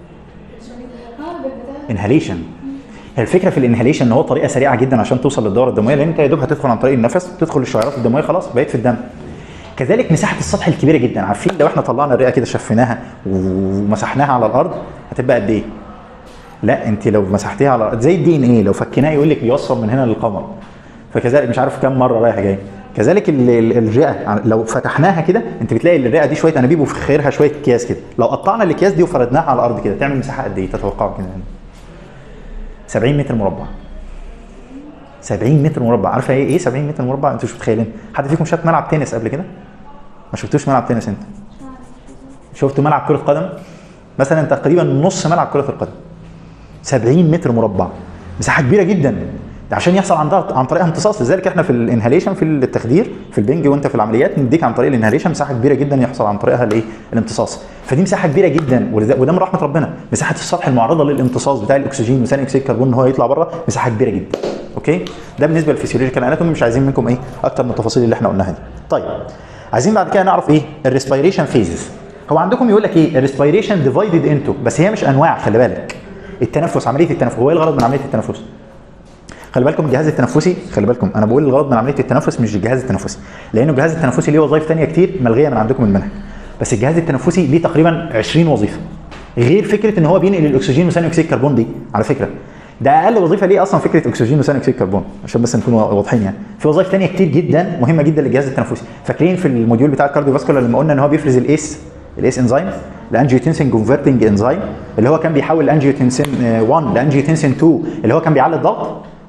انهاليشن هي الفكره في الانهاليشن ان هو طريقه سريعه جدا عشان توصل للدوره الدمويه لان انت يا دوب هتدخل عن طريق النفس تدخل الشعيرات الدمويه خلاص بقيت في الدم كذلك مساحه السطح الكبيره جدا عارفين لو احنا طلعنا الرئه كده شفيناها ومسحناها على الارض هتبقى قد ايه لا انت لو مسحتيها على الارض زي الدي ان ايه لو فكيناه يقول لك بيوصل من هنا للقمر فكذلك مش عارف كم مره رايح جاي كذلك ال- ال- الرئه لو فتحناها كده انت بتلاقي الرئه دي شويه انابيب وفي خيرها شويه اكياس كده لو قطعنا الاكياس دي وفردناها على الارض كده تعمل مساحه قد ايه تتوقعوا كده 70 متر مربع 70 متر مربع عارفه ايه ايه 70 متر مربع انتوا مش متخيلين حد فيكم شاف ملعب تنس قبل كده ما شفتوش ملعب تنس انت شفتوا ملعب كره قدم مثلا تقريبا نص ملعب كره القدم 70 متر مربع مساحه كبيره جدا ده عشان يحصل عن طريق عن طريق امتصاص لذلك احنا في الانهاليشن في التخدير في البنج وانت في العمليات نديك عن طريق الانهاليشن مساحه كبيره جدا يحصل عن طريقها الايه الامتصاص فدي مساحه كبيره جدا ولذا- وده من رحمه ربنا مساحه السطح المعرضه للامتصاص بتاع الاكسجين وثاني اكسيد الكربون ان هو يطلع بره مساحه كبيره جدا اوكي ده بالنسبه للفسيولوجيكال اناتومي مش عايزين منكم ايه اكتر من التفاصيل اللي احنا قلناها دي طيب عايزين بعد كده نعرف ايه الريسبيريشن فيزز هو عندكم يقول لك ايه الريسبيريشن ديفايدد انتو بس هي مش انواع خلي بالك التنفس عمليه التنفس هو ايه الغرض من عمليه التنفس خلي بالكم الجهاز التنفسي خلي بالكم انا بقول الغرض من عمليه التنفس مش الجهاز التنفسي لانه الجهاز التنفسي ليه وظائف ثانيه كتير ملغيه من عندكم المنهج بس الجهاز التنفسي ليه تقريبا 20 وظيفه غير فكره ان هو بينقل الاكسجين وثاني اكسيد الكربون دي على فكره ده اقل وظيفه ليه اصلا فكره اكسجين وثاني اكسيد الكربون عشان بس نكون واضحين يعني في وظائف ثانيه كتير جدا مهمه جدا للجهاز التنفسي فاكرين في الموديول بتاع الكارديوفاسكولار لما قلنا ان هو بيفرز الايس الايس انزيم الانجيوتنسين كونفرتنج انزيم اللي هو كان بيحول الانجيوتنسين 1 لانجيوتنسين 2 اللي هو كان بيعلي الضغط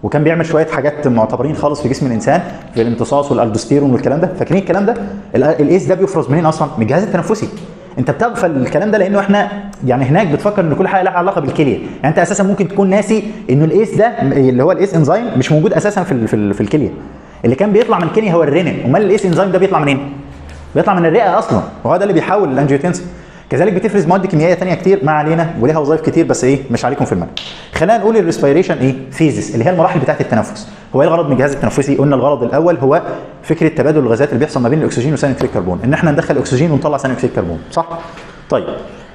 وكان بيعمل شويه حاجات معتبرين خالص في جسم الانسان في الامتصاص والالدوستيرون والكلام ده فاكرين الكلام ده ال- الايس ده بيفرز منين اصلا من الجهاز التنفسي انت بتغفل الكلام ده لانه احنا يعني هناك بتفكر ان كل حاجه لها علاقه بالكليه يعني انت اساسا ممكن تكون ناسي انه الايس ده اللي هو الايس انزيم مش موجود اساسا في ال- في, ال- في الكليه اللي كان بيطلع من الكليه هو الرينين امال الايس انزيم ده بيطلع منين بيطلع من الرئه اصلا وهو ده اللي بيحول الانجيوتنسين كذلك بتفرز مواد كيميائيه ثانيه كتير ما علينا وليها وظائف كتير بس ايه مش عليكم في المنهج خلينا نقول الريسبيريشن ايه فيزيس اللي هي المراحل بتاعه التنفس هو ايه الغرض من الجهاز التنفسي قلنا الغرض الاول هو فكره تبادل الغازات اللي بيحصل ما بين الاكسجين وثاني اكسيد الكربون ان احنا ندخل اكسجين ونطلع ثاني اكسيد الكربون صح طيب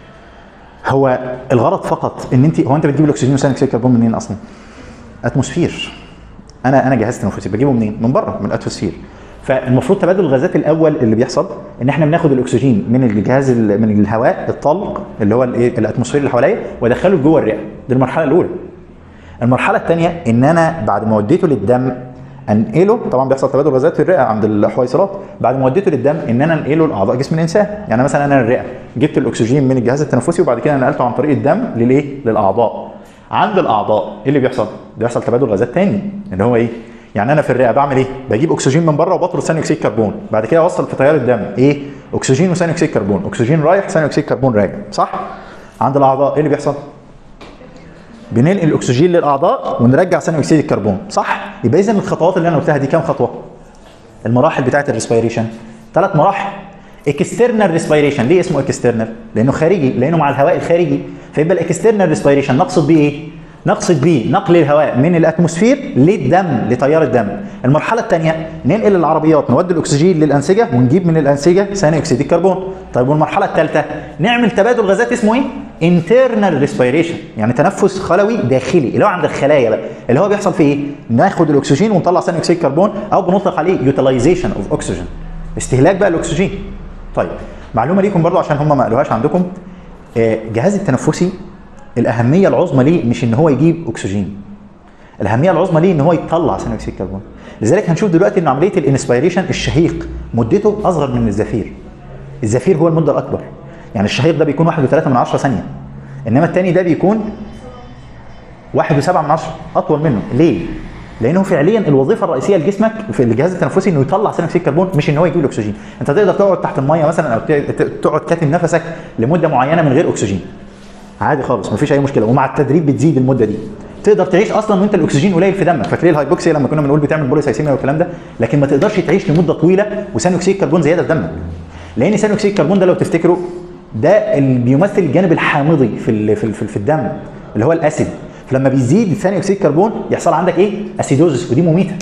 هو الغرض فقط ان انت هو انت بتجيب الاكسجين وثاني اكسيد الكربون منين اصلا اتموسفير انا انا جهاز تنفسي بجيبه منين من بره من الاتموسفير فالمفروض تبادل الغازات الاول اللي بيحصل ان احنا بناخد الاكسجين من الجهاز ال- من الهواء الطلق اللي هو الايه الاتموسفير اللي حواليا وادخله جوه الرئه دي المرحله الاولى المرحله الثانيه ان انا بعد ما وديته للدم انقله طبعا بيحصل تبادل غازات في الرئه عند الحويصلات بعد ما وديته للدم ان انا انقله لاعضاء جسم الانسان يعني مثلا انا الرئه جبت الاكسجين من الجهاز التنفسي وبعد كده نقلته عن طريق الدم للايه للاعضاء عند الاعضاء ايه اللي بيحصل بيحصل تبادل غازات تاني اللي هو ايه يعني انا في الرئه بعمل ايه بجيب اكسجين من بره وبطرد ثاني اكسيد كربون بعد كده اوصل في تيار الدم ايه اكسجين وثاني اكسيد كربون اكسجين رايح ثاني اكسيد كربون راجع صح عند الاعضاء ايه اللي بيحصل بننقل الاكسجين للاعضاء ونرجع ثاني اكسيد الكربون صح يبقى اذا الخطوات اللي انا قلتها دي كام خطوه المراحل بتاعه الريسبيريشن ثلاث مراحل اكسترنال ريسبيريشن ليه اسمه اكسترنال لانه خارجي لانه مع الهواء الخارجي فيبقى الاكسترنال ريسبيريشن نقصد بيه ايه نقصد بيه نقل الهواء من الاتموسفير للدم لتيار الدم المرحله الثانيه ننقل العربيات نودي الاكسجين للانسجه ونجيب من الانسجه ثاني اكسيد الكربون طيب والمرحله الثالثه نعمل تبادل غازات اسمه ايه انترنال ريسبيريشن يعني تنفس خلوي داخلي اللي هو عند الخلايا بقى اللي هو بيحصل في ايه ناخد الاكسجين ونطلع ثاني اكسيد الكربون او بنطلق عليه يوتيلايزيشن اوف اوكسجين استهلاك بقى الاكسجين طيب معلومه ليكم برضو عشان هم ما قالوهاش عندكم آه، الجهاز التنفسي الاهميه العظمى ليه مش ان هو يجيب اكسجين الاهميه العظمى ليه ان هو يطلع ثاني اكسيد الكربون لذلك هنشوف دلوقتي ان عمليه الانسبيريشن الشهيق مدته اصغر من الزفير الزفير هو المده الاكبر يعني الشهيق ده بيكون 1.3 من 10 ثانيه انما الثاني ده بيكون 1.7 من 10 اطول منه ليه لانه فعليا الوظيفه الرئيسيه لجسمك في الجهاز التنفسي انه يطلع ثاني اكسيد الكربون مش ان هو يجيب الاكسجين انت تقدر تقعد تحت الميه مثلا او ت- ت- تقعد كاتم نفسك لمده معينه من غير اكسجين عادي خالص مفيش اي مشكله ومع التدريب بتزيد المده دي تقدر تعيش اصلا وانت الاكسجين قليل في دمك فاكرين الهايبوكسيا لما كنا بنقول بتعمل بوليسايسيميا والكلام ده لكن ما تقدرش تعيش لمده طويله وثاني اكسيد الكربون زياده في دمك لان ثاني اكسيد الكربون ده لو تفتكروا ده اللي بيمثل الجانب الحامضي في ال- في ال- في, ال- في الدم اللي هو الاسيد فلما بيزيد ثاني اكسيد الكربون يحصل عندك ايه اسيدوزس ودي مميته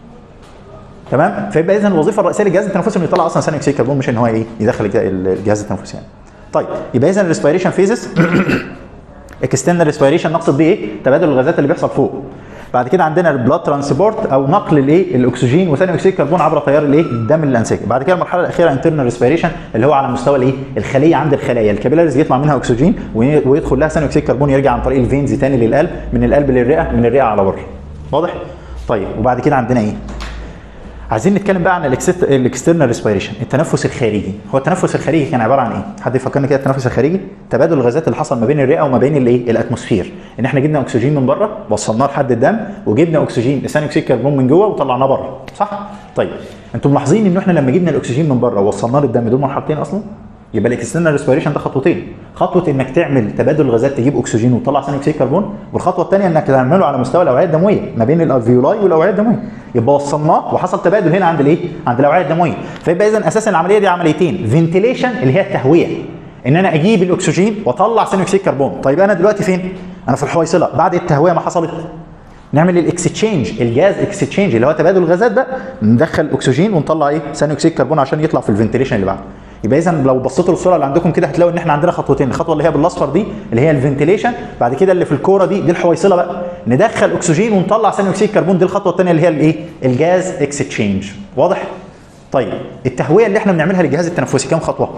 تمام فيبقى اذا الوظيفه الرئيسيه للجهاز التنفسي انه يطلع اصلا ثاني اكسيد الكربون مش ان هو ايه يدخل الج- الجهاز التنفسي يعني طيب يبقى اذا الريسبيريشن فيزز اكسترنال ريسبيريشن نقصد بيه ايه؟ تبادل الغازات اللي بيحصل فوق. بعد كده عندنا البلاد ترانسبورت او نقل الايه؟ الاكسجين وثاني اكسيد الكربون عبر تيار الايه؟ الدم للانسجه. بعد كده المرحله الاخيره انترنال ريسبيريشن اللي هو على مستوى الايه؟ الخليه عند الخلايا، الكابيلاريز يطلع منها اكسجين وي- ويدخل لها ثاني اكسيد الكربون يرجع عن طريق الفينز تاني للقلب، من القلب للرئه، من الرئه على بره. واضح؟ طيب وبعد كده عندنا ايه؟ عايزين نتكلم بقى عن الاكسترنال ريسبيريشن التنفس الخارجي هو التنفس الخارجي كان عباره عن ايه حد يفكرنا كده التنفس الخارجي تبادل الغازات اللي حصل ما بين الرئه وما بين الايه الاتموسفير ان احنا جبنا اكسجين من بره وصلناه لحد الدم وجبنا اكسجين ثاني اكسيد كربون من جوه وطلعناه بره صح طيب انتم ملاحظين ان احنا لما جبنا الاكسجين من بره ووصلناه للدم دول مرحلتين اصلا يبقى الاكسترنال ريسبيريشن ده خطوتين خطوه انك تعمل تبادل غازات تجيب اكسجين وتطلع ثاني اكسيد كربون والخطوه الثانيه انك تعمله على مستوى الاوعيه الدمويه ما بين الالفيولاي والاوعيه الدمويه يبقى وصلناه وحصل تبادل هنا عند الايه عند الاوعيه الدمويه فيبقى اذا اساسا العمليه دي عمليتين فنتيليشن اللي هي التهويه ان انا اجيب الاكسجين واطلع ثاني اكسيد كربون طيب انا دلوقتي فين انا في الحويصله بعد التهويه ما حصلت نعمل الاكستشينج الجاز اكستشينج اللي هو تبادل الغازات ده ندخل اكسجين ونطلع ايه ثاني اكسيد كربون عشان يطلع في الفنتيليشن اللي بعده يبقى اذا لو بصيتوا للصوره اللي عندكم كده هتلاقوا ان احنا عندنا خطوتين الخطوه اللي هي بالاصفر دي اللي هي الفنتيليشن بعد كده اللي في الكوره دي دي الحويصله بقى ندخل اكسجين ونطلع ثاني اكسيد كربون دي الخطوه الثانيه اللي هي الايه الجاز اكستشينج واضح طيب التهويه اللي احنا بنعملها للجهاز التنفسي كام خطوه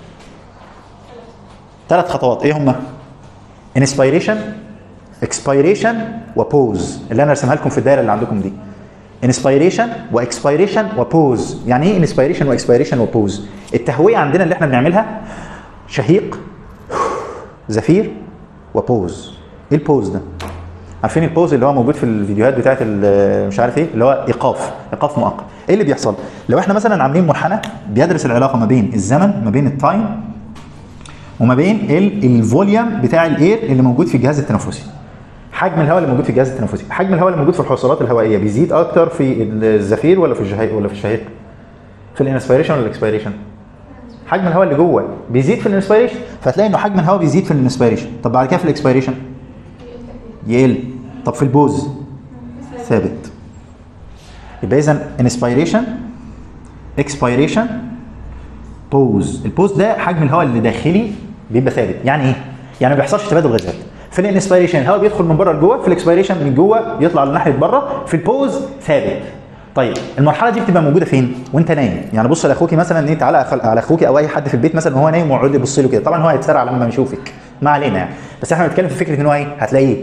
ثلاث خطوات ايه هما انسبيريشن اكسبيريشن وبوز اللي انا رسمها لكم في الدايره اللي عندكم دي انسبيريشن واكسبيريشن وبوز يعني ايه انسبيريشن واكسبيريشن وبوز التهويه عندنا اللي احنا بنعملها شهيق زفير وبوز ايه البوز ده عارفين البوز اللي هو موجود في الفيديوهات بتاعت ال- مش عارف ايه اللي هو ايقاف ايقاف مؤقت ايه اللي بيحصل لو احنا مثلا عاملين منحنى بيدرس العلاقه ما بين الزمن ما بين التايم وما بين ال- الفوليوم بتاع الاير اللي موجود في الجهاز التنفسي حجم الهواء اللي موجود في الجهاز التنفسي حجم الهواء اللي موجود في الحوصلات الهوائيه بيزيد اكتر في الزفير ولا في الشهيق ولا في الشهيق في الانسبيريشن ولا الاكسبيريشن حجم الهواء اللي جوه بيزيد في الانسبيريشن فهتلاقي انه حجم الهواء بيزيد في الانسبيريشن طب بعد كده في الاكسبيريشن يقل طب في البوز ثابت يبقى اذا انسبيريشن اكسبيريشن بوز البوز ده حجم الهواء اللي داخلي بيبقى ثابت يعني ايه يعني ما بيحصلش تبادل غازات في الانسبيريشن الهواء بيدخل من بره لجوه في الاكسبيريشن من جوه بيطلع لناحيه بره في البوز ثابت طيب المرحله دي بتبقى موجوده فين وانت نايم يعني بص لاخوكي مثلا ايه تعالى أخل- على اخوكي او اي حد في البيت مثلا وهو نايم ويقعد يبص له كده طبعا هو هيتسرع لما يشوفك ما علينا يعني بس احنا بنتكلم في فكره ان هو ايه هتلاقيه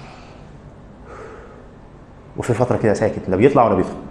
وفي فتره كده ساكت لا بيطلع ولا بيدخل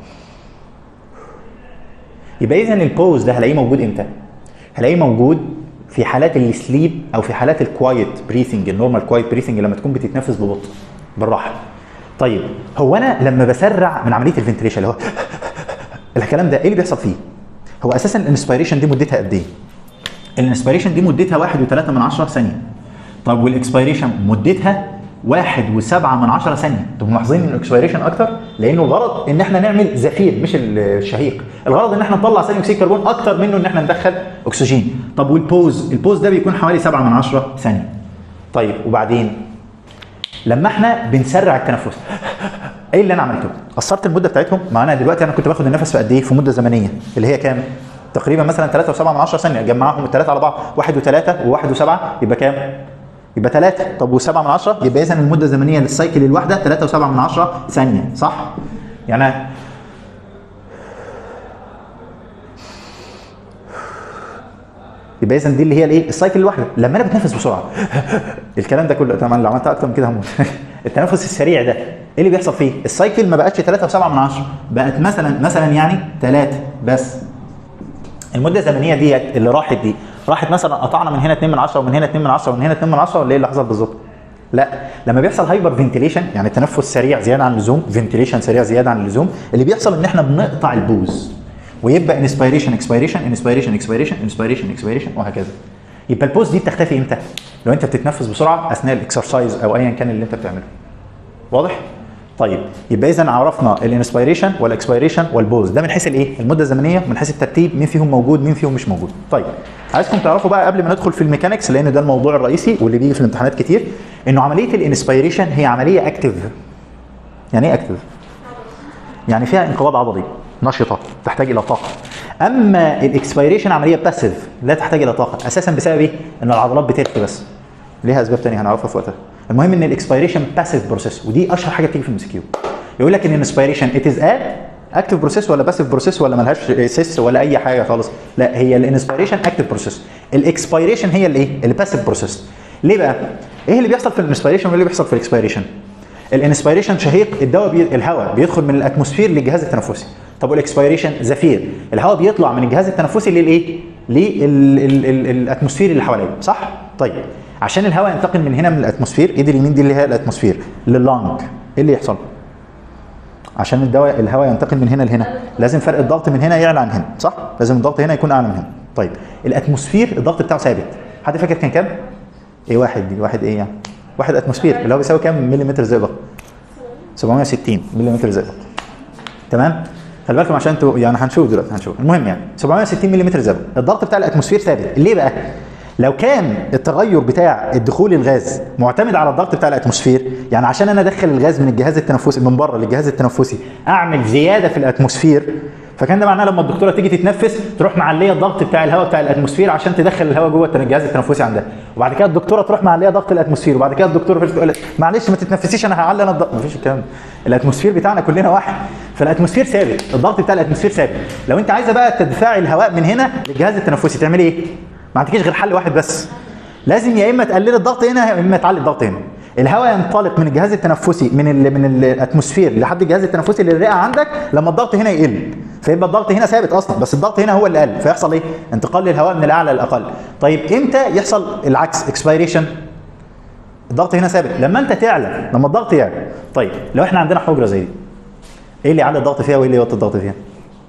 يبقى اذا البوز ده هلاقيه موجود امتى؟ هلاقيه موجود في حالات السليب او في حالات الكوايت بريثنج النورمال كوايت بريثنج لما تكون بتتنفس ببطء بالراحه. طيب هو انا لما بسرع من عمليه الفنتريشن اللي هو الكلام ده ايه اللي بيحصل فيه؟ هو اساسا الانسبيريشن دي مدتها قد ايه؟ الانسبيريشن دي مدتها 1.3 من 10 ثانيه. طب والاكسبيريشن مدتها واحد وسبعة من عشرة ثانية انتوا ملاحظين ان الاكسبيريشن اكتر لانه الغرض ان احنا نعمل زفير مش الشهيق الغرض ان احنا نطلع ثاني اكسيد كربون اكتر منه ان احنا ندخل اكسجين طب والبوز البوز ده بيكون حوالي سبعة من عشرة ثانية طيب وبعدين لما احنا بنسرع التنفس ايه اللي انا عملته قصرت المده بتاعتهم معانا دلوقتي انا كنت باخد النفس في قد ايه في مده زمنيه اللي هي كام تقريبا مثلا 3.7 من 10 ثانيه جمعهم الثلاثه على بعض 1 و3 و1 و7 يبقى كام يبقى 3 طب و7 من 10 يبقى اذا المده الزمنيه للسايكل الواحده 3.7 من 10 ثانيه صح يعني يبقى اذا دي اللي هي الايه السايكل الواحده لما انا بتنفس بسرعه الكلام ده كله طبعا لو عملتها اكتر من كده هموت التنفس السريع ده ايه اللي بيحصل فيه السايكل ما بقتش 3.7 من 10 بقت مثلا مثلا يعني 3 بس المده الزمنيه ديت اللي راحت دي راحت مثلا قطعنا من هنا 2 من 10 ومن هنا 2 من 10 ومن هنا 2 من 10 ولا ايه اللي حصل بالظبط؟ لا لما بيحصل هايبر فنتيليشن يعني تنفس سريع زياده عن اللزوم فنتيليشن سريع زياده عن اللزوم اللي بيحصل ان احنا بنقطع البوز ويبقى انسبيريشن اكسبيريشن انسبيريشن اكسبيريشن انسبيريشن اكسبيريشن وهكذا يبقى البوز دي بتختفي امتى؟ لو انت بتتنفس بسرعه اثناء الاكسرسايز او ايا كان اللي انت بتعمله واضح؟ طيب يبقى اذا عرفنا الانسبيريشن والاكسبيريشن والبوز ده من حيث الايه؟ المده الزمنيه من حيث الترتيب مين فيهم موجود مين فيهم مش موجود. طيب عايزكم تعرفوا بقى قبل ما ندخل في الميكانكس لان ده الموضوع الرئيسي واللي بيجي في الامتحانات كتير انه عمليه الانسبيريشن هي عمليه اكتف. يعني ايه اكتف؟ يعني فيها انقباض عضلي نشطه تحتاج الى طاقه. اما الاكسبيريشن عمليه باسيف لا تحتاج الى طاقه اساسا بسبب ايه؟ ان العضلات بترخي بس. ليها اسباب ثانيه هنعرفها في وقتها. المهم ان الاكسبيريشن باسيف بروسيس ودي اشهر حاجه بتيجي في المسكيو يقول لك ان الانسبيريشن ات از ا اكتف بروسيس ولا باسيف بروسيس ولا ملهاش سيس ولا اي حاجه خالص لا هي الانسبيريشن اكتف بروسيس الاكسبيريشن هي الايه الباسيف بروسيس ليه بقى ايه اللي بيحصل في الانسبيريشن وايه اللي بيحصل في الاكسبيريشن الانسبيريشن شهيق الدواء بي... الهواء بيدخل من الاتموسفير للجهاز التنفسي طب والاكسبيريشن زفير الهواء بيطلع من الجهاز التنفسي للايه للاتموسفير اللي حواليه صح طيب عشان الهواء ينتقل من هنا من الاتموسفير ايد اليمين دي اللي هي الاتموسفير لللانج ايه اللي يحصل عشان الدواء الهواء ينتقل من هنا لهنا لازم فرق الضغط من هنا يعلى عن هنا صح لازم الضغط هنا يكون اعلى من هنا طيب الاتموسفير الضغط بتاعه ثابت حد فاكر كان كام ايه واحد دي واحد ايه يعني واحد اتموسفير اللي هو بيساوي كام مليمتر زئبق 760 مليمتر زئبق تمام خلي بالكم عشان انتوا يعني هنشوف دلوقتي هنشوف المهم يعني 760 ملم زئبق الضغط بتاع الاتموسفير ثابت ليه بقى لو كان التغير بتاع الدخول الغاز معتمد على الضغط بتاع الاتموسفير يعني عشان انا ادخل الغاز من الجهاز التنفسي من بره للجهاز التنفسي اعمل زياده في الاتموسفير فكان ده معناه لما الدكتوره تيجي تتنفس تروح معليه الضغط بتاع الهواء بتاع الاتموسفير عشان تدخل الهواء جوه الجهاز التنفسي عندها وبعد كده الدكتوره تروح معليه ضغط الاتموسفير وبعد كده الدكتور تقول معلش ما تتنفسيش انا هعلي انا الضغط مفيش الكلام ده الاتموسفير بتاعنا كلنا واحد فالاتموسفير ثابت الضغط بتاع الاتموسفير ثابت لو انت عايزه بقى تدفعي الهواء من هنا للجهاز التنفسي تعملي ايه ما عندكيش غير حل واحد بس لازم يا اما تقلل الضغط هنا يا اما تعلي الضغط هنا الهواء ينطلق من الجهاز التنفسي من ال من الاتموسفير لحد الجهاز التنفسي للرئه عندك لما الضغط هنا يقل فيبقى الضغط هنا ثابت اصلا بس الضغط هنا هو اللي قل فيحصل ايه انتقال للهواء من الاعلى للاقل طيب امتى يحصل العكس اكسبيريشن الضغط هنا ثابت لما انت تعلى لما الضغط يعلى طيب لو احنا عندنا حجره زي دي ايه اللي يعلي الضغط فيها وايه اللي يوطي الضغط فيها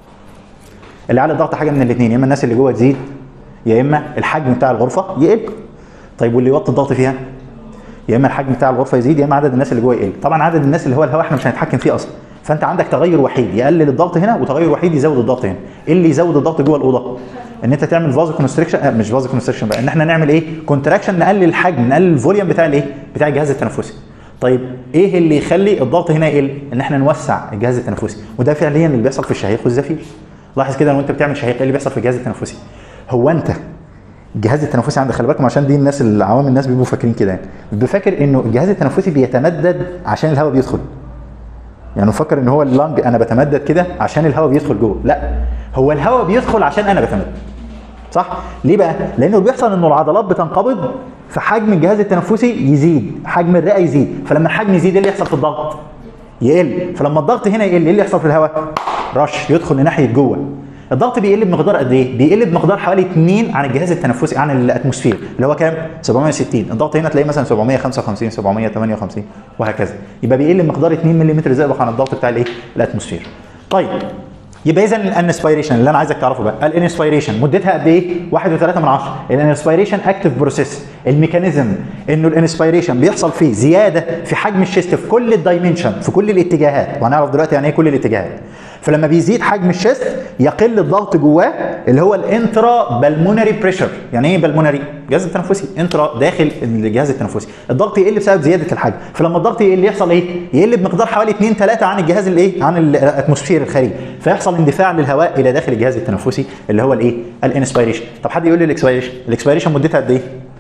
اللي يعلي الضغط حاجه من الاثنين يا اما الناس اللي جوه تزيد يا اما الحجم بتاع الغرفه يقل طيب واللي يوطي الضغط فيها يا اما الحجم بتاع الغرفه يزيد يا اما عدد الناس اللي جوه يقل طبعا عدد الناس اللي هو الهواء احنا مش هنتحكم فيه اصلا فانت عندك تغير وحيد يقلل الضغط هنا وتغير وحيد يزود الضغط هنا ايه اللي يزود الضغط جوه الاوضه ان انت تعمل فازو كونستريكشن آه مش فازو كونستريكشن بقى ان احنا نعمل ايه كونتراكشن نقلل الحجم نقلل الفوليوم بتاع الايه بتاع الجهاز التنفسي طيب ايه اللي يخلي الضغط هنا يقل ان احنا نوسع الجهاز التنفسي وده فعليا اللي بيحصل في الشهيق والزفير لاحظ كده لو انت بتعمل شهيق ايه اللي بيحصل في الجهاز التنفسي هو انت الجهاز التنفسي عندك خلي بالكم عشان دي الناس العوام الناس بيبقوا فاكرين كده يعني بيبقى فاكر انه الجهاز التنفسي بيتمدد عشان الهواء بيدخل يعني مفكر ان هو اللنج انا بتمدد كده عشان الهواء بيدخل جوه لا هو الهواء بيدخل عشان انا بتمدد صح ليه بقى لانه اللي بيحصل انه العضلات بتنقبض فحجم الجهاز التنفسي يزيد حجم الرئه يزيد فلما الحجم يزيد ايه اللي يحصل في الضغط يقل فلما الضغط هنا يقل ايه اللي يحصل في الهواء رش يدخل لناحيه جوه الضغط بيقل بمقدار قد ايه؟ بيقل بمقدار حوالي 2 عن الجهاز التنفسي عن الاتموسفير اللي هو كام؟ 760 الضغط هنا تلاقيه مثلا 755 758 وهكذا يبقى بيقل بمقدار 2 ملم زائد عن الضغط بتاع الايه؟ الاتموسفير. طيب يبقى اذا الانسبيريشن اللي انا عايزك تعرفه بقى الانسبيريشن مدتها قد ايه؟ 1.3 من 10 الانسبيريشن اكتف بروسيس الميكانيزم انه الانسبيريشن بيحصل فيه زياده في حجم الشيست في كل الدايمنشن في كل الاتجاهات وهنعرف دلوقتي يعني ايه كل الاتجاهات فلما بيزيد حجم الشيست يقل الضغط جواه اللي هو الانترا بالمونري بريشر يعني ايه بالمونري الجهاز التنفسي انترا داخل الجهاز التنفسي الضغط يقل بسبب زياده الحجم فلما الضغط يقل يحصل ايه يقل بمقدار حوالي 2 3 عن الجهاز الايه عن الاتموسفير الخارجي فيحصل اندفاع للهواء الى داخل الجهاز التنفسي اللي هو الايه الانسبيريشن طب حد يقول لي الاكسبيريشن الاكسبيريشن مدتها قد ايه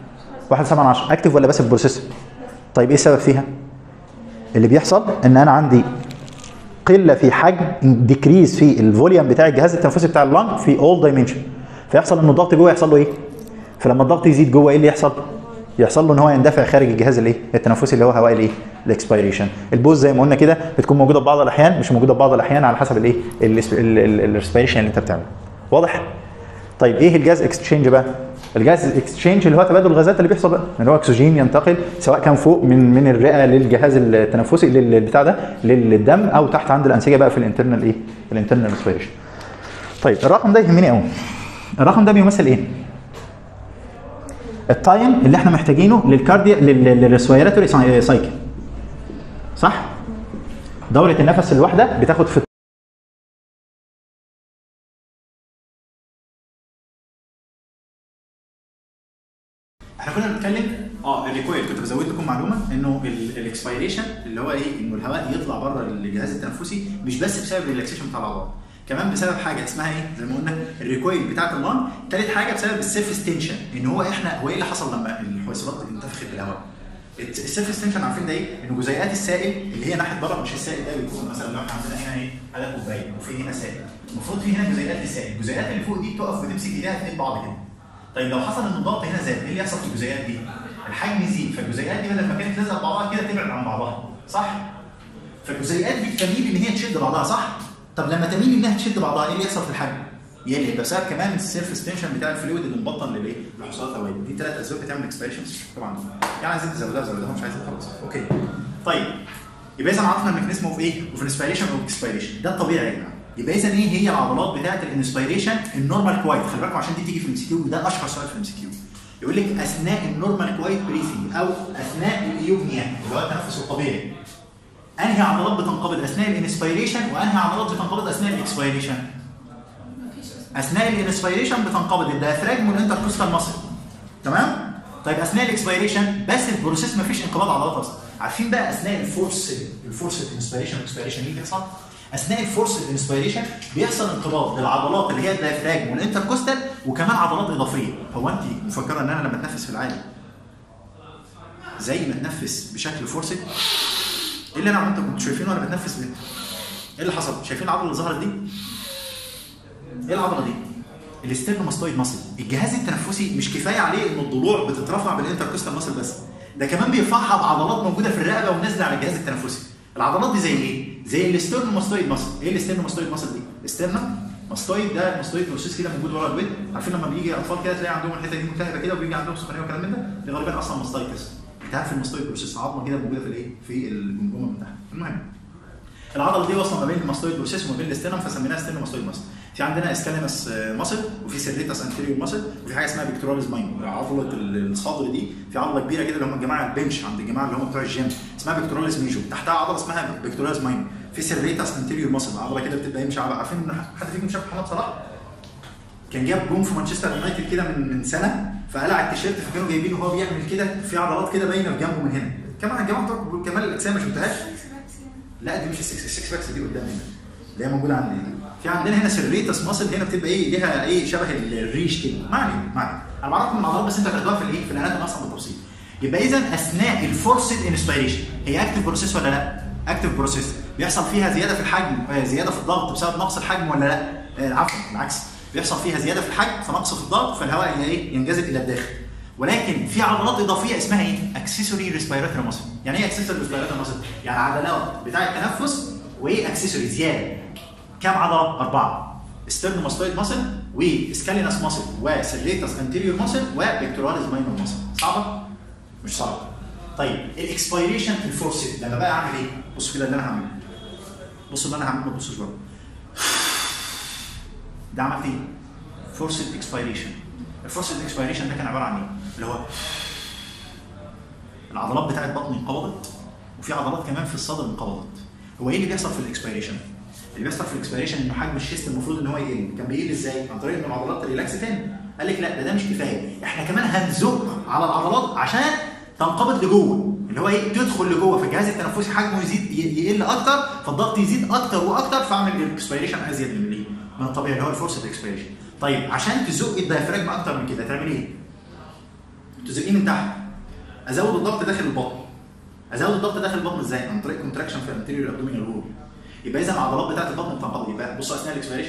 1 7 10 اكتف ولا باسف بروسيس طيب ايه السبب فيها اللي بيحصل ان انا عندي قله في حجم ديكريز في الفوليوم بتاع الجهاز التنفسي بتاع اللنج في اول دايمنشن فيحصل ان الضغط جوه يحصل له ايه؟ فلما الضغط يزيد جوه ايه اللي يحصل؟ يحصل له ان هو يندفع خارج الجهاز الايه؟ التنفسي اللي هو هواء الايه؟ الاكسبيريشن البوز زي ما قلنا كده بتكون موجوده في بعض الاحيان مش موجوده في بعض الاحيان على حسب الايه؟ الريسبيريشن اللي انت بتعمله واضح؟ طيب ايه الجاز اكسشينج بقى؟ الجاز اكسشينج اللي هو تبادل الغازات اللي بيحصل بقى اللي هو اكسجين ينتقل سواء كان فوق من من الرئه للجهاز التنفسي للبتاع ده للدم او تحت عند الانسجه بقى في الانترنال ايه؟ الانترنال ريسبيريشن. طيب الرقم ده يهمني قوي. الرقم ده بيمثل ايه؟ التايم اللي احنا محتاجينه للكارديا للريسبيراتوري سايكل. صح؟ دورة النفس الواحدة بتاخد في احنا كنا بنتكلم اه الريكويل كنت بزود لكم معلومه انه الاكسبيريشن اللي هو ايه انه الهواء يطلع بره الجهاز التنفسي مش بس بسبب الريلاكسيشن بتاع العضلات كمان بسبب حاجه اسمها ايه زي ما قلنا الريكويل بتاعت اللون ثالث حاجه بسبب السيرفيس تنشن ان هو احنا هو ايه اللي حصل لما الحويصلات انتفخت بالهواء السيرفيس تنشن عارفين ده ايه؟ ان جزيئات السائل اللي هي ناحيه بره مش السائل ده بيكون مثلا لو احنا عندنا هنا ايه؟ هذا كوبايه وفي هنا سائل المفروض في هنا جزيئات السائل الجزيئات اللي فوق دي تقف وتمسك ايديها تنقل بعض كده طيب لو حصل ان الضغط هنا زاد ايه اللي يحصل في الجزيئات دي؟ الحجم يزيد فالجزيئات دي بدل ما كانت لازقه بعضها كده تبعد عن بعضها صح؟ فالجزيئات دي بتميل ان هي تشد بعضها صح؟ طب لما تميل انها تشد بعضها ايه اللي يحصل في الحجم؟ يقل يبقى بسبب كمان السيرفس تنشن بتاع الفلويد اللي مبطن للايه؟ للحصوات الهوائيه دي ثلاث اسباب بتعمل اكسبيريشن طبعا يعني عايزين تزودها زودها مش عايزين خلاص اوكي طيب يبقى اذا عرفنا الميكانيزم اوف ايه؟ اوف انسبيريشن واوف اكسبيريشن ده الطبيعي يا جماعه يبقى اذا ايه هي العضلات بتاعه الانسبيريشن النورمال كوايت خلي بالكم عشان دي تيجي في الام سي كيو وده اشهر سؤال في الام سي كيو يقول لك اثناء النورمال كوايت بريثنج او اثناء الايوبنيا اللي هو التنفس الطبيعي انهي عضلات بتنقبض اثناء الانسبيريشن وانهي عضلات بتنقبض اثناء الاكسبيريشن اثناء الانسبيريشن بتنقبض الديافراجم والانتركوستال ماسل تمام طيب اثناء الاكسبيريشن بس البروسيس ما فيش انقباض عضلات اصلا عارفين بقى اثناء الفورس الفورس انسبيريشن واكسبيريشن ايه اللي بيحصل اثناء الفورس انسبيريشن بيحصل انقباض للعضلات اللي هي الديافراجم والانتركوستال وكمان عضلات اضافيه هو انت مفكره ان انا لما اتنفس في العالي زي ما اتنفس بشكل فورسد ايه اللي انا عملته كنتوا شايفينه وانا بتنفس ايه اللي حصل شايفين العضله اللي ظهرت دي ايه العضله دي الاسترنوماستويد ماسل الجهاز التنفسي مش كفايه عليه ان الضلوع بتترفع بالانتركوستال ماسل بس ده كمان بيرفعها بعضلات موجوده في الرقبه ونازله على الجهاز التنفسي العضلات دي زي ايه زي الاسترنوماستويد ماسل ايه الاسترنوماستويد ماسل دي الاسترنم ماستويد ده ماستويد بروسيس كده موجود ورا البيت عارفين لما بيجي اطفال كده تلاقي عندهم الحته دي ملتهبه كده وبيجي عندهم سخونيه وكلام من ده دي غالبا اصلا ماستايتس تحتها في الماستويد بروسيس عظمه كده موجوده في الايه؟ في الجمجمه من تحت المهم العضله دي واصله ما بين الماستويد بروسيس وما بين الاستينم فسميناها ستينو ماستويد ماسل في عندنا اسكالينس ماسل وفي سيريتاس انتيريور ماسل وفي حاجه اسمها بيكتوراليز ماين عضله الصدر دي في عضله كبيره كده اللي هم الجماعه البنش عند الجماعه اللي هم بتوع الجيم اسمها بيكتوراليز ميجو تحتها عضله اسمها بيكتوراليز ماين في سيريتاس انتيريور ماسل عضله كده بتبدا يمشي على عارفين ان حد فيكم شاف محمد صلاح كان جاب جون في مانشستر يونايتد كده من من سنه فقلع التيشيرت فكانوا جايبينه وهو بيعمل كده في عضلات كده باينه في جنبه من هنا كمان الجماعه بتوع كمال الاجسام ما شفتهاش لا دي مش السكس السكس باكس دي قدام هنا اللي هي موجوده عندي دي في عندنا هنا سيريتس ماسل هنا بتبقى ايه ليها ايه شبه الريش كده ما علينا ما علينا انا بعرفكم العضلات بس انت هتاخدوها في الايه في الاناتوم اصلا بالتفصيل يبقى اذا اثناء الفورسد انسبيريشن هي اكتف بروسيس ولا لا؟ اكتف بروسيس بيحصل فيها زياده في الحجم آه، زياده في الضغط بسبب نقص الحجم ولا لا؟ آه، عفوا بالعكس بيحصل فيها زياده في الحجم فنقص في الضغط فالهواء ايه ينجذب الى الداخل ولكن في عضلات اضافيه اسمها ايه؟ اكسسوري ريسبيراتوري ماسل يعني ايه اكسسوري ريسبيراتوري ماسل؟ يعني عضلات بتاع التنفس وايه اكسسوري زياده كام عضله؟ اربعه ستيرنوماستويد ماسل وسكالينس ماسل وسيريتاس انتيريور ماسل وبيكتوراليز ماينور ماسل صعبه؟ مش صعبه طيب الاكسبيريشن في الفورسيت لما بقى اعمل ايه؟ بصوا كده اللي انا هعمله بصوا اللي انا هعمله ما تبصوش بره ده عملت ايه؟ فورسيت اكسبيريشن الفورسيت اكسبيريشن ده كان عباره عن ايه؟ اللي هو العضلات بتاعت بطني انقبضت وفي عضلات كمان في الصدر انقبضت هو ايه اللي بيحصل في الاكسبيريشن؟ اللي بيحصل في الاكسبيريشن انه حجم الشيست المفروض ان هو يقل كان بيقل ازاي؟ عن طريق ان العضلات ريلاكس تاني قال لك لا ده ده مش كفايه احنا كمان هنزق على العضلات عشان تنقبض لجوه اللي هو ايه تدخل لجوه فالجهاز التنفسي حجمه يزيد ي- يقل اكتر فالضغط يزيد اكتر واكتر فاعمل الاكسبيريشن ازيد من الايه؟ من الطبيعي اللي هو الفورس اكسبيريشن طيب عشان تزق الدايفراجم اكتر من كده تعمل ايه؟ تزقيه من تحت ازود الضغط داخل البطن ازود الضغط داخل البطن ازاي؟ عن طريق كونتراكشن في الانتيريور ابدومينال وول يبقى اذا العضلات بتاعت البطن بتنقبض يبقى بص اثناء الاكسبيريشن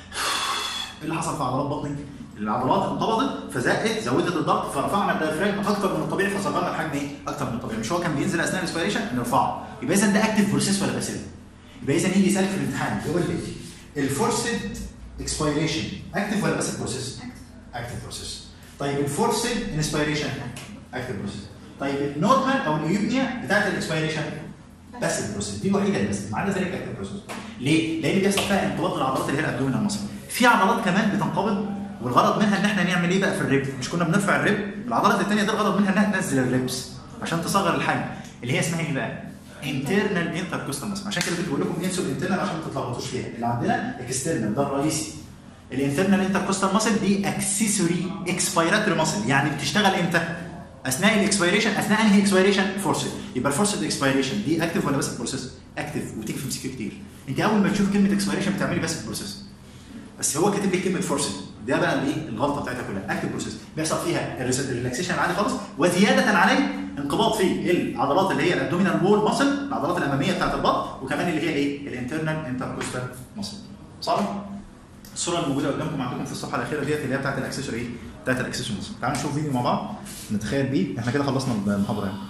ايه اللي حصل في عضلات بطنك؟ العضلات انقبضت فزقت زودت الضغط فرفعنا الدايفراجم اكتر من الطبيعي فصغرنا الحجم ايه؟ اكتر من الطبيعي مش هو كان بينزل اثناء الاكسبيريشن نرفعه يبقى اذا ده اكتف بروسيس ولا باسيف؟ يبقى اذا يجي يسالك في الامتحان يقول لي الفورسد اكسبيريشن اكتف ولا باسيف بروسيس؟ اكتف بروسيس طيب الفورسد انسبيريشن اكتف بروسيس طيب النورمال او الايوبنيا بتاعت الاكسبيريشن باسيف بروسيس دي الوحيده اللي باسيف ما عدا ذلك اكتف بروسيس ليه؟ لان بيحصل فيها انقباض العضلات اللي هي الابدومينال ماسل في عضلات كمان بتنقبض والغرض منها ان احنا نعمل ايه بقى في الريب مش كنا بنرفع الريب العضلات الثانيه دي الغرض منها انها تنزل الريبس عشان تصغر الحجم اللي هي اسمها ايه بقى انترنال انتركوستال ماسل عشان كده بقول لكم انسوا الانترنال عشان ما تتلخبطوش فيها اللي عندنا اكسترنال ده الرئيسي الانترنال انتركوستال ماسل دي اكسسوري اكسبيراتوري ماسل يعني بتشتغل امتى اثناء الاكسبيريشن اثناء انهي اكسبيريشن فورسد يبقى الفورسد اكسبيريشن دي اكتف ولا بس بروسيس اكتف وتيجي في مسكه كتير انت اول ما تشوف كلمه اكسبيريشن بتعملي بس بروسيس بس هو كاتب لي كلمه فورسد ده بقى الايه الغلطه بتاعتها كلها اكتف بروسيس بيحصل فيها الريلاكسيشن العادي خالص وزياده عليه انقباض في العضلات اللي هي الابدومينال وول ماسل العضلات الاماميه بتاعت البطن وكمان اللي هي الايه الانترنال انتركوستال ماسل صح الصوره الموجوده قدامكم عندكم في الصفحه الاخيره ديت اللي هي بتاعت الاكسسوري ايه بتاعت الاكسسوري ماسل تعالوا نشوف فيديو مع بعض نتخيل بيه احنا كده خلصنا المحاضره يعني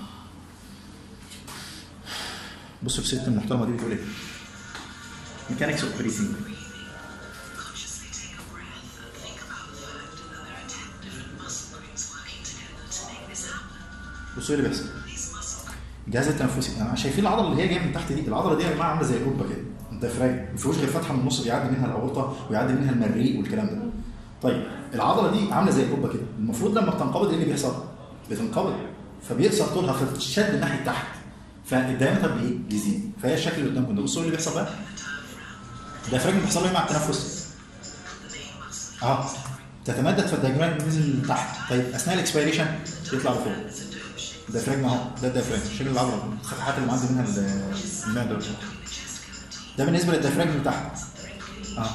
بصوا الست المحترمه دي بتقول ايه ميكانكس اوف بريثنج Consciously take a breath and think about the fact that there are 10 different muscle groups working together to make this happen. بصوا ايه اللي بيحصل These muscle الجهاز التنفسي انا شايفين العضله اللي هي جايه من تحت دي العضله دي يا جماعه عامله زي القبه كده الدفراج ما فيهوش غير فتحه من النص بيعدي منها الاورطه ويعدي منها المريء والكلام ده طيب العضله دي عامله زي القبه كده المفروض لما بتنقبض ايه اللي بيحصل بتنقبض فبيقصر طولها فتشد ناحيه تحت فالدايمتر بايه يزيد فهي الشكل اللي قدامكم ده بصوا إيه اللي بيحصل بقى الديافراجم بيحصل له ايه مع التنفس اه تتمدد فالديافراجم نزل لتحت طيب اثناء الاكسبيريشن يطلع لفوق الديافراجم اهو ده الديافراجم شكل العضله الفتحات اللي معدي منها ال- المعده والكلى. ده بالنسبه للديافراجم اللي تحت اه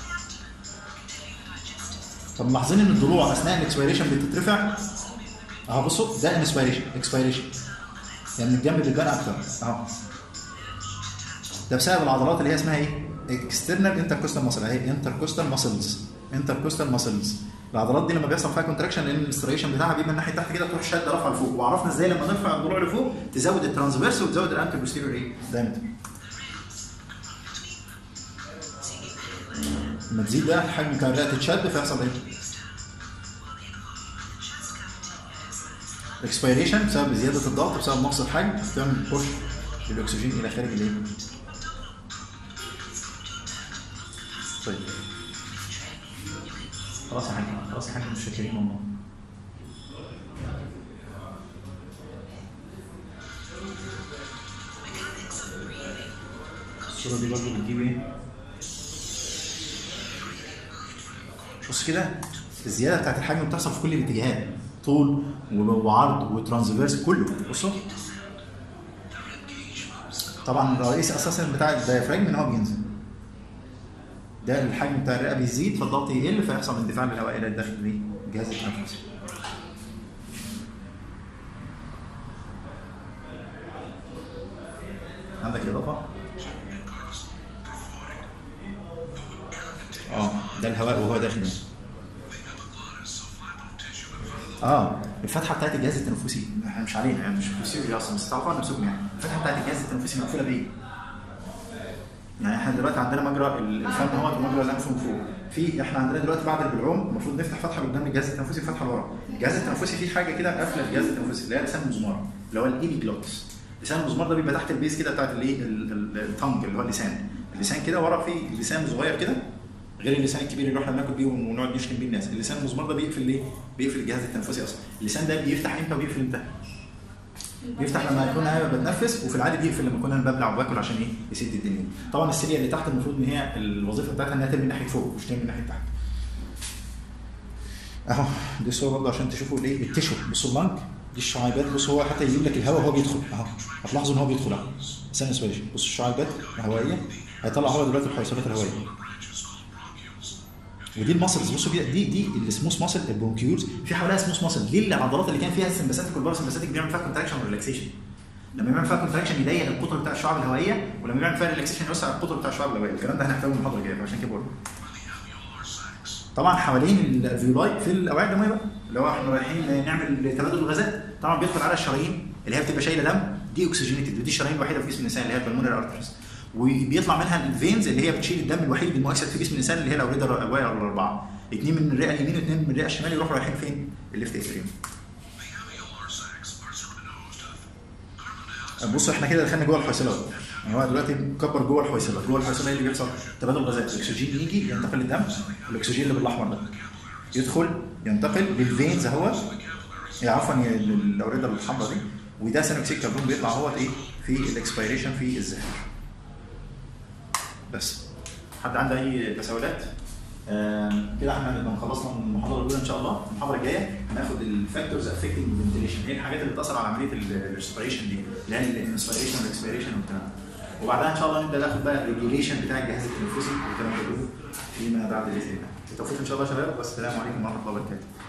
طب ملاحظين ان الضلوع اثناء الاكسبيريشن بتترفع اهو بصوا ده انسبيريشن اكسبيريشن يعني من الجنب بتبان اكتر اهو ده بسبب العضلات اللي هي اسمها ايه؟ اكسترنال انتركوستال ماسل اهي انتركوستال ماسلز انتركوستال ماسلز العضلات دي لما بيحصل فيها كونتراكشن لان الاستريشن بتاعها بيبقى من ناحيه تحت كده تروح شاده رافعه لفوق وعرفنا ازاي لما نرفع الضلوع لفوق تزود الترانسفيرس وتزود الانتر بوستيريور ايه؟ دايمتر لما تزيد بقى الحجم بتاع الرئه تتشد فيحصل ايه؟ الاكسبيريشن بسبب زياده الضغط بسبب نقص الحجم بتعمل بوش للاكسجين الى خارج الايه؟ طيب خلاص يا حاج خلاص يا حاج مش فاكرين والله الصورة دي برضه بتجيب ايه؟ بص كده الزيادة بتاعت الحجم بتحصل في كل الاتجاهات طول وعرض وترانسفيرس كله بصوا طبعا الرئيس اساسا بتاع الديافراجم ان هو بينزل ده الحجم بتاع الرئه بيزيد فالضغط يقل فيحصل اندفاع للهواء الى الداخل الايه؟ الجهاز التنفسي عندك اضافه؟ اه ده الهواء وهو داخل اه الفتحه بتاعت الجهاز التنفسي احنا مش علينا يعني مش فسيولوجي اصلا بس تعرفوا نفسكم يعني الفتحه بتاعت الجهاز التنفسي مقفوله بايه؟ يعني احنا دلوقتي عندنا مجرى الفم اهوت ومجرى الانف من فوق في احنا عندنا دلوقتي بعد البلعوم المفروض نفتح فتحه قدام الجهاز التنفسي وفتحه لورا الجهاز التنفسي فيه حاجه كده قافله الجهاز التنفسي اللي هي لسان المزمار اللي هو الايبي جلوتس لسان المزمار ده بيبقى تحت البيز كده بتاعت الايه التنج اللي هو اللسان اللسان كده ورا فيه لسان صغير كده غير اللسان الكبير اللي احنا بناكل بيه ونقعد نشتم بيه الناس اللسان المزمار ده بيقفل ليه بيقفل الجهاز التنفسي اصلا اللسان ده بيفتح امتى وبيقفل امتى بيفتح لما يكون انا بتنفس وفي العادي بيقفل لما اكون انا ببلع وباكل عشان ايه يسد الدنيا طبعا السيليا اللي تحت المفروض ان هي الوظيفه بتاعتها انها ترمي ناحيه فوق مش ترمي ناحيه تحت اهو دي الصوره برضه عشان تشوفوا الايه التشو بصوا اللنج دي الشعيبات بص هو حتى يجيب لك الهواء وهو بيدخل اهو هتلاحظوا ان هو بيدخل اهو ثانيه اسبريشن بص الشعيبات الهوائيه هيطلع هو دلوقتي الحويصلات الهوائيه ودي الماسلز بصوا دي دي دي السموث ماسل البرونكيولز في حواليها سموث ماسل دي العضلات اللي كان فيها السمباثيك والباراسمباثيك بيعمل فيها كونتراكشن وريلاكسيشن لما يعمل فيها كونتراكشن يضيق القطر بتاع الشعب الهوائيه ولما يعمل فيها ريلاكسيشن يوسع القطر بتاع الشعب الهوائيه الكلام ده هنحتاجه المحاضره الجايه عشان كده بقول طبعا حوالين الفيولاي في الاوعيه الدمويه بقى اللي هو احنا رايحين نعمل تبادل الغازات طبعا بيدخل على الشرايين اللي هي بتبقى شايله دم دي اوكسجينيتد ودي الشرايين الوحيده في جسم الانسان اللي هي البلمونري ارترز وبيطلع منها الفينز اللي هي بتشيل الدم الوحيد المؤكسد في جسم الانسان اللي هي الاورده الرئويه الاربعه اثنين من الرئه اليمين واثنين من الرئه الشمال يروحوا رايحين فين؟ الليفت اتريوم بصوا احنا كده دخلنا جوه الحويصلات يعني هو دلوقتي مكبر جوه الحويصلات جوه الحويصلات ايه اللي بيحصل؟ تبادل غازات الاكسجين يجي ينتقل للدم الاكسجين اللي بالاحمر ده يدخل ينتقل للفينز اهوت عفوا الاورده الحمراء دي وده ثاني اكسيد كربون بيطلع اهوت ايه في الاكسبيريشن في الزفير بس حد عنده اي تساؤلات؟ آه كده احنا نبقى خلصنا المحاضره الاولى ان شاء الله المحاضره الجايه هناخد الفاكتورز افكتنج الفنتيليشن ايه الحاجات اللي بتاثر على عمليه الريسبيريشن دي اللي هي الانسبيريشن والاكسبيريشن والكلام ده وبعدها ان شاء الله نبدا ناخد بقى الريجوليشن بتاع الجهاز التنفسي والكلام ده كله فيما بعد باذن الله التوفيق ان شاء الله يا شباب والسلام عليكم ورحمه الله وبركاته